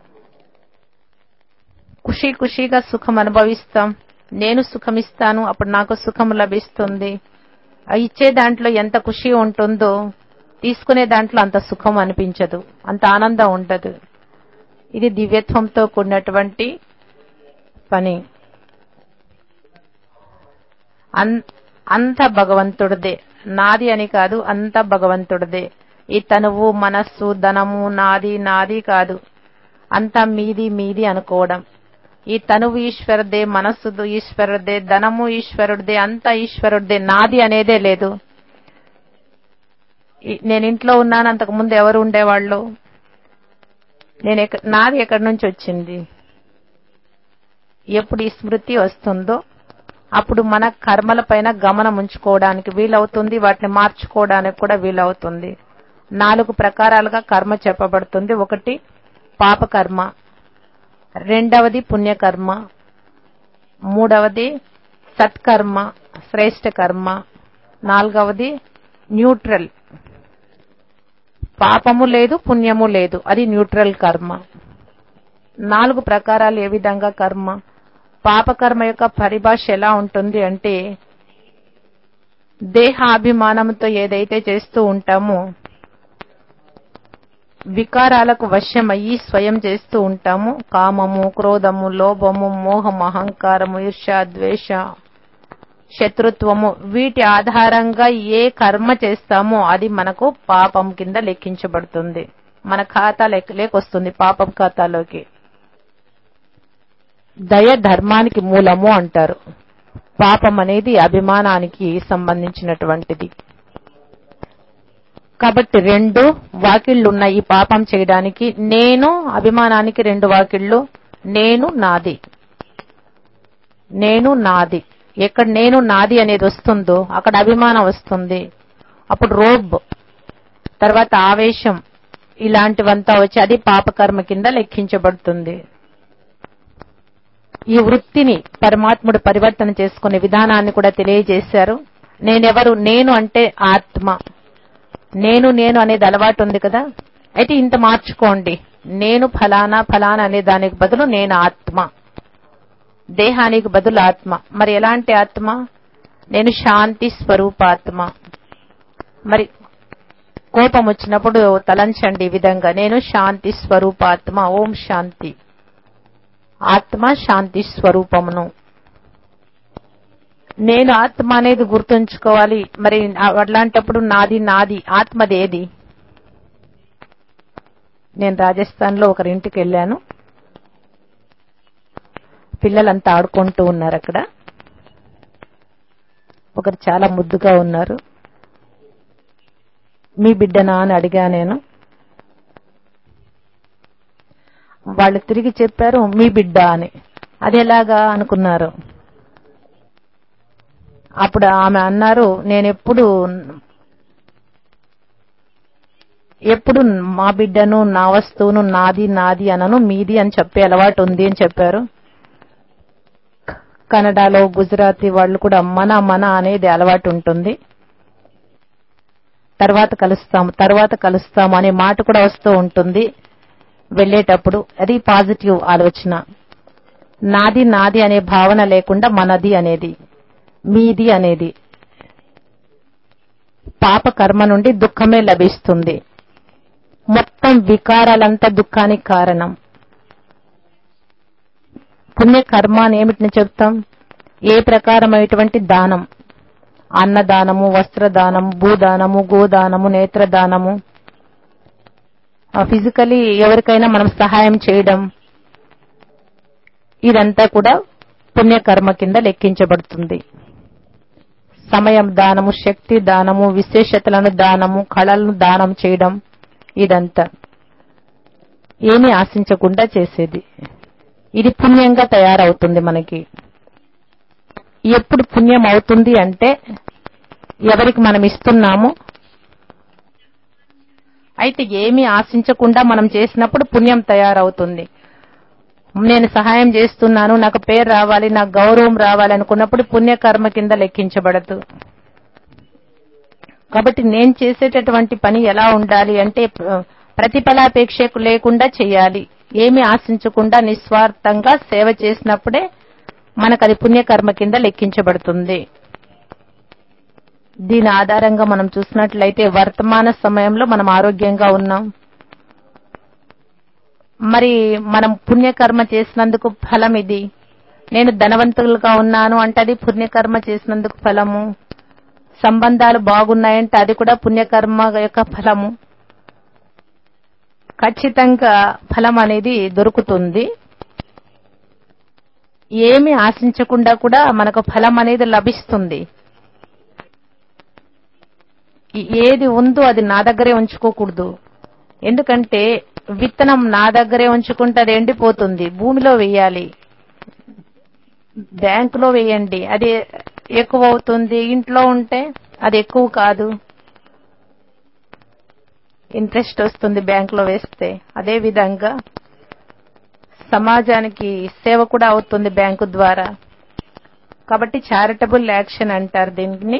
ఖుషి ఖుషిగా సుఖం అనుభవిస్తాం నేను సుఖమిస్తాను అప్పుడు నాకు సుఖం లభిస్తుంది ఆ ఇచ్చే దాంట్లో ఎంత ఖుషి ఉంటుందో తీసుకునే దాంట్లో అంత సుఖం అనిపించదు అంత ఆనందం ఉండదు ఇది దివ్యత్వంతో కూడినటువంటి పని అన్- అంత భగవంతుడిదే నాది అని కాదు అంత భగవంతుడిదే ఈ తనువు మనస్సు ధనము నాది నాది కాదు అంతా మీది మీది అనుకోవడం ఈ తనువు ఈశ్వరుదే మనస్సు ఈశ్వరుదే ధనము ఈశ్వరుడిదే అంతా ఈశ్వరుడిదే నాది అనేదే లేదు ఈ- నేను ఇంట్లో ఉన్నాను అంతకు ముందు ఎవరు ఉండేవాళ్ళు నేను ఎక్క- నాది ఎక్కడి నుంచి వచ్చింది ఎప్పుడు ఈ స్మృతి వస్తుందో అప్పుడు మన కర్మల పైన గమనం ఉంచుకోవడానికి వీలవుతుంది వాటిని మార్చుకోవడానికి కూడా వీలవుతుంది నాలుగు ప్రకారాలుగా కర్మ చెప్పబడుతుంది ఒకటి పాపకర్మ రెండవది పుణ్యకర్మ మూడవది సత్కర్మ శ్రేష్ఠ కర్మ నాలుగవది న్యూట్రల్ పాపము లేదు పుణ్యము లేదు అది న్యూట్రల్ కర్మ నాలుగు ప్రకారాలు ఏ విధంగా కర్మ పాపకర్మ యొక్క పరిభాష ఎలా ఉంటుంది అంటే దేహాభిమానంతో ఏదైతే చేస్తూ ఉంటామో వికారాలకు వశమయ్యి స్వయం చేస్తూ ఉంటాము కామము క్రోధము లోభము మోహము అహంకారము ఈర్ష ద్వేష శత్రుత్వము వీటి ఆధారంగా ఏ కర్మ చేస్తామో అది మనకు పాపం కింద లెక్కించబడుతుంది మన ఖాతా లెక్క లేకొస్తుంది పాపం ఖాతాలోకి దయ ధర్మానికి మూలము అంటారు పాపం అనేది అభిమానానికి సంబంధించినటువంటిది కాబట్టి రెండు వాకిళ్లు ఉన్నాయి ఈ పాపం చేయడానికి నేను అభిమానానికి రెండు వాకిళ్లు నేను నాది నేను నాది ఎక్కడ నేను నాది అనేది వస్తుందో అక్కడ అభిమానం వస్తుంది అప్పుడు రోబ్ తర్వాత ఆవేశం ఇలాంటివంతా వచ్చి అది పాపకర్మ కింద లెక్కించబడుతుంది ఈ వృత్తిని పరమాత్ముడు పరివర్తన చేసుకునే విధానాన్ని కూడా తెలియజేశారు నేనెవరు నేను అంటే ఆత్మ నేను నేను అనేది అలవాటు ఉంది కదా అయితే ఇంత మార్చుకోండి నేను ఫలానా ఫలానా అనే దానికి బదులు నేను ఆత్మ దేహానికి బదులు ఆత్మ మరి ఎలాంటి ఆత్మ నేను శాంతి స్వరూపాత్మ మరి కోపం వచ్చినప్పుడు తలంచండి ఈ విధంగా నేను శాంతి స్వరూపాత్మ ఓం శాంతి ఆత్మ శాంతి స్వరూపమును నేను ఆత్మ అనేది గుర్తుంచుకోవాలి మరి అట్లాంటప్పుడు నాది నాది ఆత్మది ఏది నేను రాజస్థాన్ లో ఒకరింటికి వెళ్ళాను పిల్లలంతా ఆడుకుంటూ ఉన్నారు అక్కడ ఒకరు చాలా ముద్దుగా ఉన్నారు మీ బిడ్డనా అని అడిగా నేను వాళ్ళు తిరిగి చెప్పారు మీ బిడ్డ అని అది ఎలాగా అనుకున్నారు అప్పుడు ఆమె అన్నారు నేను ఎప్పుడు ఎప్పుడు మా బిడ్డను నా వస్తువును నాది నాది అనను మీది అని చెప్పే అలవాటు ఉంది అని చెప్పారు కన్నడలో గుజరాతీ వాళ్ళు కూడా మన మన అనేది అలవాటు ఉంటుంది తర్వాత కలుస్తాము తర్వాత కలుస్తాము అనే మాట కూడా వస్తూ ఉంటుంది వెళ్ళేటప్పుడు అది పాజిటివ్ ఆలోచన నాది నాది అనే భావన లేకుండా మనది అనేది మీది అనేది పాప కర్మ నుండి దుఃఖమే లభిస్తుంది మొత్తం వికారాలంతా దుఃఖానికి కారణం పుణ్య కర్మ అని ఏమిటిని చెప్తాం ఏ ప్రకారమైనటువంటి దానం అన్నదానము వస్త్రదానము భూదానము గోదానము నేత్రదానము ఫిజికలీ ఎవరికైనా మనం సహాయం చేయడం ఇదంతా కూడా పుణ్యకర్మ కింద లెక్కించబడుతుంది సమయం దానము శక్తి దానము విశేషతలను దానము కళలను దానం చేయడం ఇదంతా ఏమీ ఆశించకుండా చేసేది ఇది పుణ్యంగా తయారవుతుంది మనకి ఎప్పుడు పుణ్యం అవుతుంది అంటే ఎవరికి మనం ఇస్తున్నాము అయితే ఏమీ ఆశించకుండా మనం చేసినప్పుడు పుణ్యం తయారవుతుంది నేను సహాయం చేస్తున్నాను నాకు పేరు రావాలి నాకు గౌరవం రావాలి అనుకున్నప్పుడు పుణ్యకర్మ కింద లెక్కించబడదు కాబట్టి నేను చేసేటటువంటి పని ఎలా ఉండాలి అంటే ప్రతిఫలాపేక్ష లేకుండా చేయాలి ఏమి ఆశించకుండా నిస్వార్థంగా సేవ చేసినప్పుడే మనకు అది పుణ్యకర్మ కింద లెక్కించబడుతుంది దీని ఆధారంగా మనం చూసినట్లయితే వర్తమాన సమయంలో మనం ఆరోగ్యంగా ఉన్నాం మరి మనం పుణ్యకర్మ చేసినందుకు ఫలం ఇది నేను ధనవంతులుగా ఉన్నాను అంటే అది పుణ్యకర్మ చేసినందుకు ఫలము సంబంధాలు బాగున్నాయంటే అది కూడా పుణ్యకర్మ యొక్క ఫలము ఖచ్చితంగా ఫలం అనేది దొరుకుతుంది ఏమి ఆశించకుండా కూడా మనకు ఫలం అనేది లభిస్తుంది ఏది ఉందో అది నా దగ్గరే ఉంచుకోకూడదు ఎందుకంటే విత్తనం నా దగ్గరే ఉంచుకుంటే అది ఎండిపోతుంది భూమిలో వేయాలి బ్యాంకులో వేయండి అది ఎక్కువ అవుతుంది ఇంట్లో ఉంటే అది ఎక్కువ కాదు ఇంట్రెస్ట్ వస్తుంది బ్యాంకులో వేస్తే అదే విధంగా సమాజానికి సేవ కూడా అవుతుంది బ్యాంకు ద్వారా కాబట్టి చారిటబుల్ యాక్షన్ అంటారు దీన్ని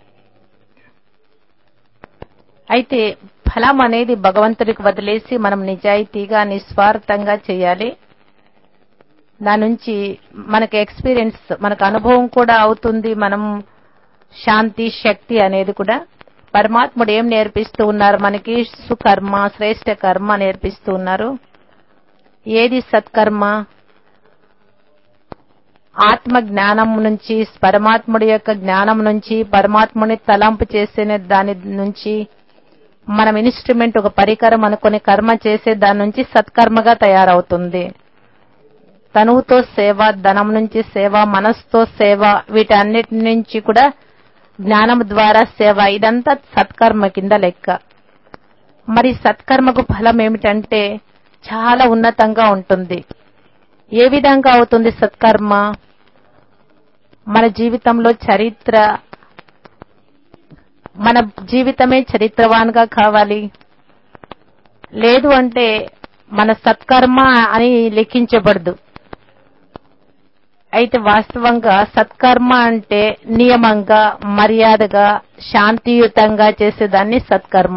అయితే ఫలం అనేది భగవంతుడికి వదిలేసి మనం నిజాయితీగా నిస్వార్థంగా చేయాలి దాని నుంచి మనకి ఎక్స్పీరియన్స్ మనకు అనుభవం కూడా అవుతుంది మనం శాంతి శక్తి అనేది కూడా పరమాత్ముడు ఏం నేర్పిస్తూ ఉన్నారు మనకి సుకర్మ శ్రేష్ట కర్మ నేర్పిస్తూ ఉన్నారు ఏది సత్కర్మ ఆత్మ జ్ఞానం నుంచి పరమాత్ముడి యొక్క జ్ఞానం నుంచి పరమాత్ముని తలంపు చేసే దాని నుంచి మనం ఇన్స్ట్రుమెంట్ ఒక పరికరం అనుకుని కర్మ చేసే దాని నుంచి సత్కర్మగా తయారవుతుంది తనువుతో సేవ ధనం నుంచి సేవ మనస్సుతో సేవ వీటన్నిటి నుంచి కూడా జ్ఞానం ద్వారా సేవ ఇదంతా సత్కర్మ కింద లెక్క మరి సత్కర్మకు ఫలం ఏమిటంటే చాలా ఉన్నతంగా ఉంటుంది ఏ విధంగా అవుతుంది సత్కర్మ మన జీవితంలో చరిత్ర మన జీవితమే చరిత్రవాన్గా కావాలి లేదు అంటే మన సత్కర్మ అని లెక్కించబడదు అయితే వాస్తవంగా సత్కర్మ అంటే నియమంగా మర్యాదగా శాంతియుతంగా చేసేదాన్ని సత్కర్మ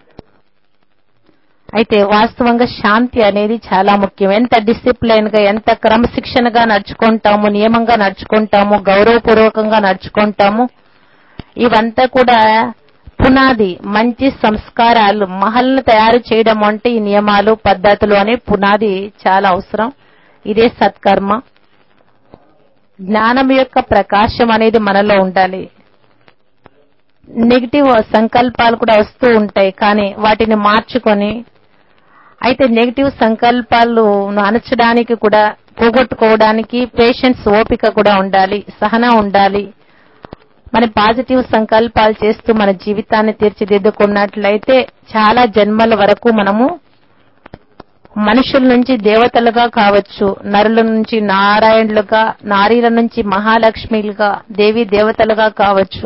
అయితే వాస్తవంగా శాంతి అనేది చాలా ముఖ్యం ఎంత డిసిప్లైన్ గా ఎంత క్రమశిక్షణగా నడుచుకుంటాము నియమంగా నడుచుకుంటాము గౌరవపూర్వకంగా నడుచుకుంటాము ఇవంతా కూడా పునాది మంచి సంస్కారాలు మహల్ను తయారు చేయడం అంటే ఈ నియమాలు పద్ధతులు అనే పునాది చాలా అవసరం ఇదే సత్కర్మ జ్ఞానం యొక్క ప్రకాశం అనేది మనలో ఉండాలి నెగిటివ్ సంకల్పాలు కూడా వస్తూ ఉంటాయి కానీ వాటిని మార్చుకొని అయితే నెగిటివ్ సంకల్పాలు అణచడానికి కూడా పోగొట్టుకోవడానికి పేషెన్స్ ఓపిక కూడా ఉండాలి సహన ఉండాలి మన పాజిటివ్ సంకల్పాలు చేస్తూ మన జీవితాన్ని తీర్చిదిద్దుకున్నట్లయితే చాలా జన్మల వరకు మనము మనుషుల నుంచి దేవతలుగా కావచ్చు నరుల నుంచి నారాయణులుగా నారీల నుంచి మహాలక్ష్మిలుగా దేవి దేవతలుగా కావచ్చు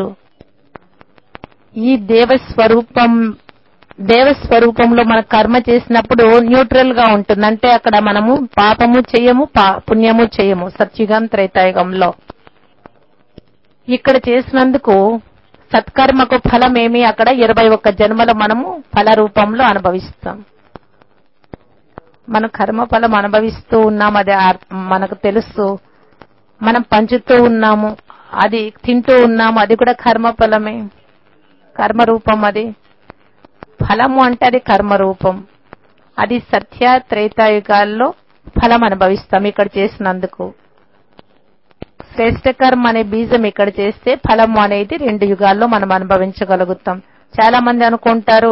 ఈ దేవస్వరూపం దేవస్వరూపంలో మన కర్మ చేసినప్పుడు న్యూట్రల్ గా ఉంటుంది అంటే అక్కడ మనము పాపము చేయము పా- పుణ్యము చేయము సత్యుగం త్రేతాయుగంలో ఇక్కడ చేసినందుకు సత్కర్మకు ఫలమేమి అక్కడ ఇరవై ఒక్క జన్మలు మనము ఫల రూపంలో అనుభవిస్తాం మన కర్మ ఫలం అనుభవిస్తూ ఉన్నాం అది ఆర్- మనకు తెలుసు మనం పంచుతూ ఉన్నాము అది తింటూ ఉన్నాము అది కూడా కర్మ ఫలమే కర్మ రూపం అది ఫలము అంటే అది కర్మ రూపం అది సత్య త్రేతాయుగాల్లో ఫలం అనుభవిస్తాం ఇక్కడ చేసినందుకు శ్రేష్ఠ కర్మ అనే బీజం ఇక్కడ చేస్తే ఫలము అనేది రెండు యుగాల్లో మనం అనుభవించగలుగుతాం చాలా మంది అనుకుంటారు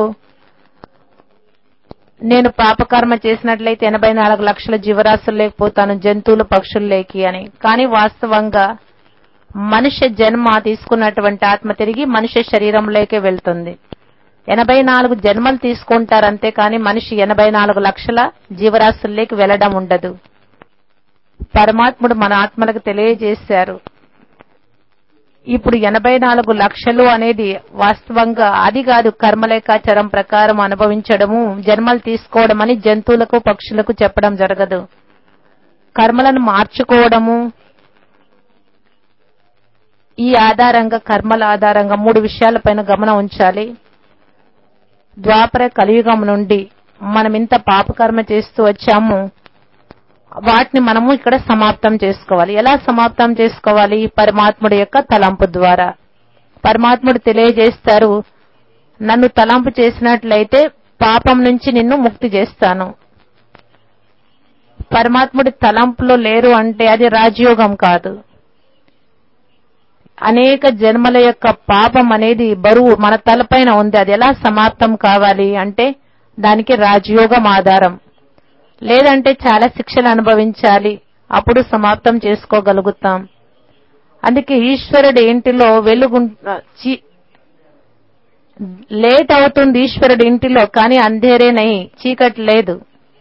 నేను పాపకర్మ చేసినట్లయితే ఎనభై నాలుగు లక్షల జీవరాశులు లేకపోతాను జంతువులు పక్షులు లేకి అని కానీ వాస్తవంగా మనుష్య జన్మ తీసుకున్నటువంటి ఆత్మ తిరిగి మనుష్య శరీరంలోకే వెళ్తుంది ఎనభై నాలుగు జన్మలు తీసుకుంటారు అంతే కానీ మనిషి ఎనభై నాలుగు లక్షల జీవరాశుల్లోకి వెళ్ళడం ఉండదు పరమాత్ముడు మన ఆత్మలకు తెలియజేశారు ఇప్పుడు ఎనభై నాలుగు లక్షలు అనేది వాస్తవంగా అది కాదు కర్మలేఖాచారం ప్రకారం అనుభవించడము జన్మలు తీసుకోవడం అని జంతువులకు పక్షులకు చెప్పడం జరగదు కర్మలను మార్చుకోవడము ఈ ఆధారంగా కర్మల ఆధారంగా మూడు విషయాలపైన గమనం ఉంచాలి ద్వాపర కలియుగం నుండి మనం ఇంత పాపకర్మ చేస్తూ వచ్చాము వాటిని మనము ఇక్కడ సమాప్తం చేసుకోవాలి ఎలా సమాప్తం చేసుకోవాలి పరమాత్ముడి యొక్క తలంపు ద్వారా పరమాత్ముడు తెలియజేస్తారు నన్ను తలంపు చేసినట్లయితే పాపం నుంచి నిన్ను ముక్తి చేస్తాను పరమాత్ముడి తలంపులో లేరు అంటే అది రాజయోగం కాదు అనేక జన్మల యొక్క పాపం అనేది బరువు మన తలపైన ఉంది అది ఎలా సమాప్తం కావాలి అంటే దానికి రాజయోగం ఆధారం లేదంటే చాలా శిక్షలు అనుభవించాలి అప్పుడు సమాప్తం చేసుకోగలుగుతాం అందుకే ఈశ్వరుడు ఇంటిలో వెలుగు చి- లేట్ అవుతుంది ఈశ్వరుడు ఇంటిలో కానీ అంధేరేనై చీకటి లేదు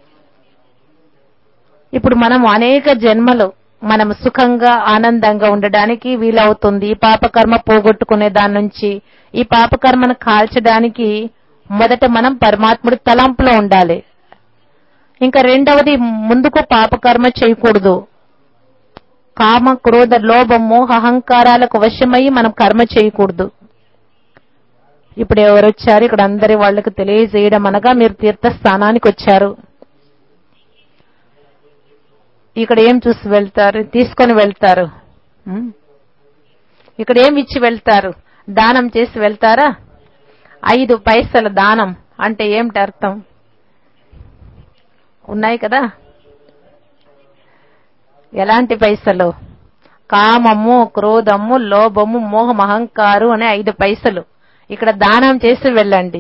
ఇప్పుడు మనం అనేక జన్మలు మనం సుఖంగా ఆనందంగా ఉండడానికి వీలవుతుంది ఈ పాపకర్మ పోగొట్టుకునే దాని నుంచి ఈ పాపకర్మను కాల్చడానికి మొదట మనం పరమాత్ముడి తలంపులో ఉండాలి ఇంకా రెండవది ముందుకు పాపకర్మ చేయకూడదు కామ క్రోధ లోభ మోహ అహంకారాలకు వశమై మనం కర్మ చేయకూడదు ఇప్పుడు ఎవరు వచ్చారు ఇక్కడ అందరి వాళ్ళకి తెలియజేయడం అనగా మీరు తీర్థస్థానానికి వచ్చారు ఇక్కడ ఏం చూసి వెళ్తారు తీసుకొని వెళ్తారు ఉం? ఇక్కడ ఏం ఇచ్చి వెళ్తారు దానం చేసి వెళ్తారా ఐదు పైసల దానం అంటే ఏమిటి అర్థం ఉన్నాయి కదా ఎలాంటి పైసలు కామము క్రోధము లోభము మోహం అహంకారు అనే ఐదు పైసలు ఇక్కడ దానం చేసి వెళ్ళండి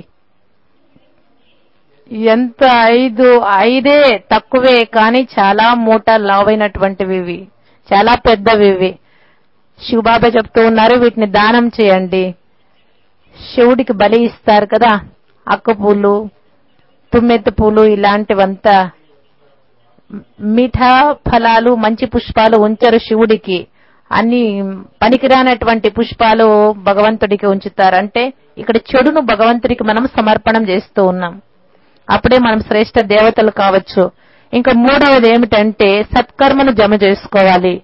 ఎంత ఐదు ఐదే తక్కువే కానీ చాలా మూట లావైనటువంటివి ఇవి చాలా పెద్దవి ఇవి శివబాబా చెప్తూ ఉన్నారు వీటిని దానం చేయండి శివుడికి బలి ఇస్తారు కదా అక్క పూలు తుమ్మెత్త పూలు ఇలాంటివంతా మిఠా ఫలాలు మంచి పుష్పాలు ఉంచరు శివుడికి అన్ని పనికిరానటువంటి పుష్పాలు భగవంతుడికి ఉంచుతారు అంటే ఇక్కడ చెడును భగవంతుడికి మనం సమర్పణం చేస్తూ ఉన్నాం అప్పుడే మనం శ్రేష్ఠ దేవతలు కావచ్చు ఇంకా మూడవది ఏమిటంటే సత్కర్మను జమ చేసుకోవాలి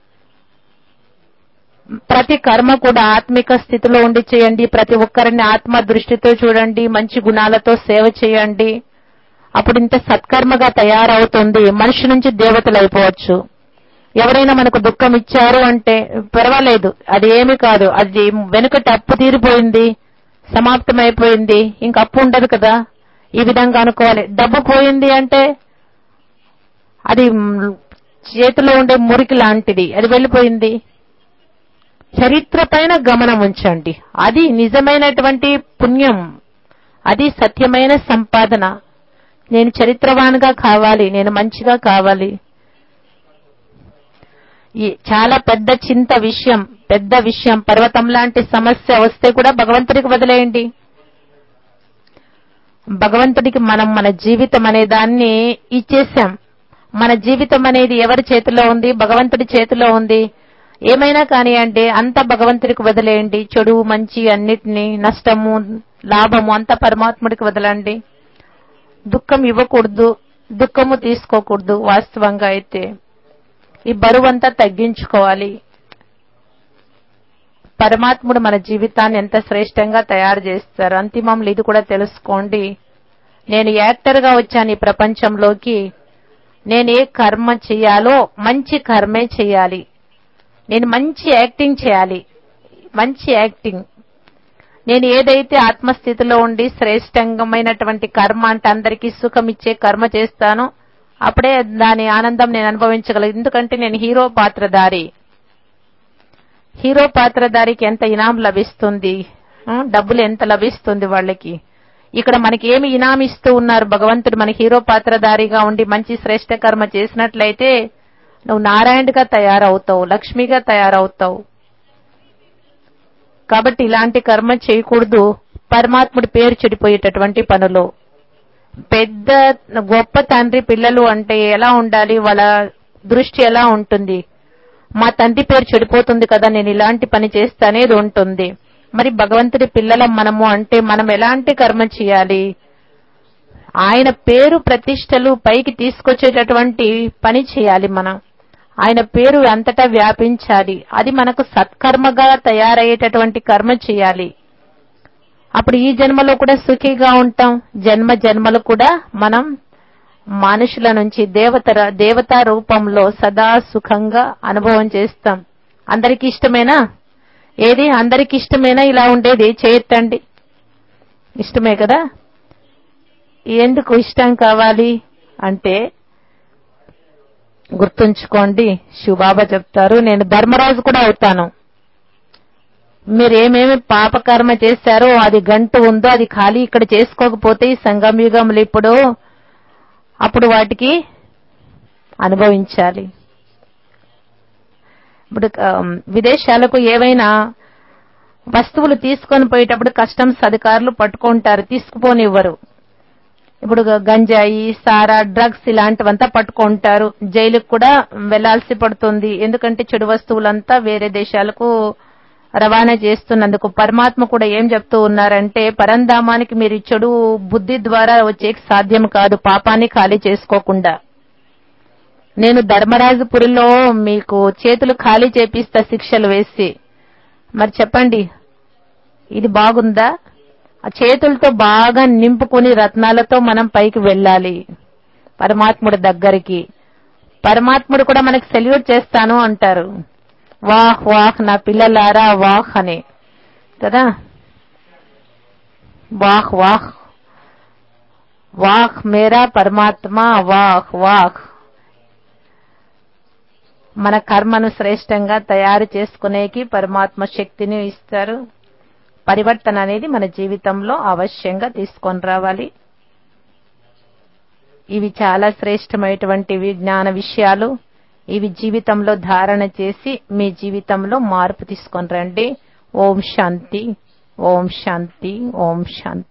ప్రతి కర్మ కూడా ఆత్మిక స్థితిలో ఉండి చేయండి ప్రతి ఒక్కరిని ఆత్మ దృష్టితో చూడండి మంచి గుణాలతో సేవ చేయండి అప్పుడు ఇంత సత్కర్మగా తయారవుతుంది మనిషి నుంచి దేవతలు అయిపోవచ్చు ఎవరైనా మనకు దుఃఖం ఇచ్చారు అంటే పర్వాలేదు అది ఏమి కాదు అది వెనుకటి అప్పు తీరిపోయింది సమాప్తమైపోయింది ఇంక అప్పు ఉండదు కదా ఈ విధంగా అనుకోవాలి డబ్బు పోయింది అంటే అది మ్, చేతిలో ఉండే మురికి లాంటిది అది వెళ్ళిపోయింది చరిత్ర పైన గమనం ఉంచండి అది నిజమైనటువంటి పుణ్యం అది సత్యమైన సంపాదన నేను చరిత్రవాన్గా కావాలి నేను మంచిగా కావాలి ఈ చాలా పెద్ద చింత విషయం పెద్ద విషయం పర్వతం లాంటి సమస్య వస్తే కూడా భగవంతుడికి వదిలేయండి భగవంతుడికి మనం మన జీవితం అనే దాన్ని ఇచ్చేసాం మన జీవితం అనేది ఎవరి చేతిలో ఉంది భగవంతుడి చేతిలో ఉంది ఏమైనా కానివ్వండి అంత భగవంతుడికి వదిలేయండి చెడు మంచి అన్నిటిని నష్టము లాభము అంత పరమాత్ముడికి వదలండి దుఃఖం ఇవ్వకూడదు దుఃఖము తీసుకోకూడదు వాస్తవంగా అయితే ఈ బరువంతా తగ్గించుకోవాలి పరమాత్ముడు మన జీవితాన్ని ఎంత శ్రేష్టంగా తయారు చేస్తారు అంతిమంలో ఇది కూడా తెలుసుకోండి నేను యాక్టర్ గా వచ్చాను ఈ ప్రపంచంలోకి నేను ఏ కర్మ చేయాలో మంచి కర్మే చేయాలి నేను మంచి యాక్టింగ్ చేయాలి మంచి యాక్టింగ్ నేను ఏదైతే ఆత్మస్థితిలో ఉండి శ్రేష్టంగమైనటువంటి కర్మ అంటే అందరికీ సుఖం ఇచ్చే కర్మ చేస్తానో అప్పుడే దాని ఆనందం నేను అనుభవించగలను ఎందుకంటే నేను హీరో పాత్రధారి హీరో పాత్రధారికి ఎంత ఇనాం లభిస్తుంది ఆ, డబ్బులు ఎంత లభిస్తుంది వాళ్ళకి ఇక్కడ మనకి ఏమి ఇనాం ఇస్తూ ఉన్నారు భగవంతుడు మన హీరో పాత్రధారిగా ఉండి మంచి శ్రేష్ట కర్మ చేసినట్లయితే నువ్వు నారాయణుడిగా తయారవుతావు లక్ష్మిగా తయారవుతావు కాబట్టి ఇలాంటి కర్మ చేయకూడదు పరమాత్ముడి పేరు చెడిపోయేటటువంటి పనులు పెద్ద గొప్ప తండ్రి పిల్లలు అంటే ఎలా ఉండాలి వాళ్ళ దృష్టి ఎలా ఉంటుంది మా తండ్రి పేరు చెడిపోతుంది కదా నేను ఇలాంటి పని చేస్తానేది ఉంటుంది మరి భగవంతుడి పిల్లలం మనము అంటే మనం ఎలాంటి కర్మ చేయాలి ఆయన పేరు ప్రతిష్టలు పైకి తీసుకొచ్చేటటువంటి పని చేయాలి మనం ఆయన పేరు అంతటా వ్యాపించాలి అది మనకు సత్కర్మగా తయారయ్యేటటువంటి కర్మ చేయాలి అప్పుడు ఈ జన్మలో కూడా సుఖిగా ఉంటాం జన్మ జన్మలు కూడా మనం మనుషుల నుంచి దేవత దేవతా రూపంలో సదా సుఖంగా అనుభవం చేస్తాం అందరికి ఇష్టమేనా ఏది అందరికి ఇష్టమేనా ఇలా ఉండేది చేయొద్దండి ఇష్టమే కదా ఎందుకు ఇష్టం కావాలి అంటే గుర్తుంచుకోండి శివబాబా చెప్తారు నేను ధర్మరాజు కూడా అవుతాను మీరు ఏమేమి పాపకర్మ చేశారో అది గంటు ఉందో అది ఖాళీ ఇక్కడ చేసుకోకపోతే ఈ సంగమయుగములు ఇప్పుడు అప్పుడు వాటికి అనుభవించాలి ఇప్పుడు ఆ, విదేశాలకు ఏవైనా వస్తువులు తీసుకొని పోయేటప్పుడు కస్టమ్స్ అధికారులు పట్టుకుంటారు తీసుకుపోనివ్వరు ఇప్పుడు గ- గంజాయి సారా డ్రగ్స్ ఇలాంటివంతా పట్టుకుంటారు జైలుకు కూడా వెళ్లాల్సి పడుతుంది ఎందుకంటే చెడు వస్తువులంతా వేరే దేశాలకు రవాణా చేస్తున్నందుకు పరమాత్మ కూడా ఏం చెప్తూ ఉన్నారంటే పరంధామానికి మీరు ఈ చెడు బుద్ధి ద్వారా వచ్చే సాధ్యం కాదు పాపాన్ని ఖాళీ చేసుకోకుండా నేను ధర్మరాజపురిలో మీకు చేతులు ఖాళీ చేపిస్తా శిక్షలు వేసి మరి చెప్పండి ఇది బాగుందా ఆ చేతులతో బాగా నింపుకుని రత్నాలతో మనం పైకి వెళ్ళాలి పరమాత్ముడి దగ్గరికి పరమాత్ముడు కూడా మనకి సెల్యూట్ చేస్తాను అంటారు వాహ్ వాహ్ నా పిల్లలారా వాహ్ అని కదా వాహ్ వాహ్ వాహ్ మేరా పరమాత్మ వాహ్ వాహ్ మన కర్మను శ్రేష్టంగా తయారు చేసుకునేకి పరమాత్మ శక్తిని ఇస్తారు పరివర్తన అనేది మన జీవితంలో అవశ్యంగా తీసుకొని రావాలి ఇవి చాలా శ్రేష్టమైనటువంటివి జ్ఞాన విషయాలు ఇవి జీవితంలో ధారణ చేసి మీ జీవితంలో మార్పు తీసుకొని రండి ఓం శాంతి ఓం శాంతి ఓం శాంతి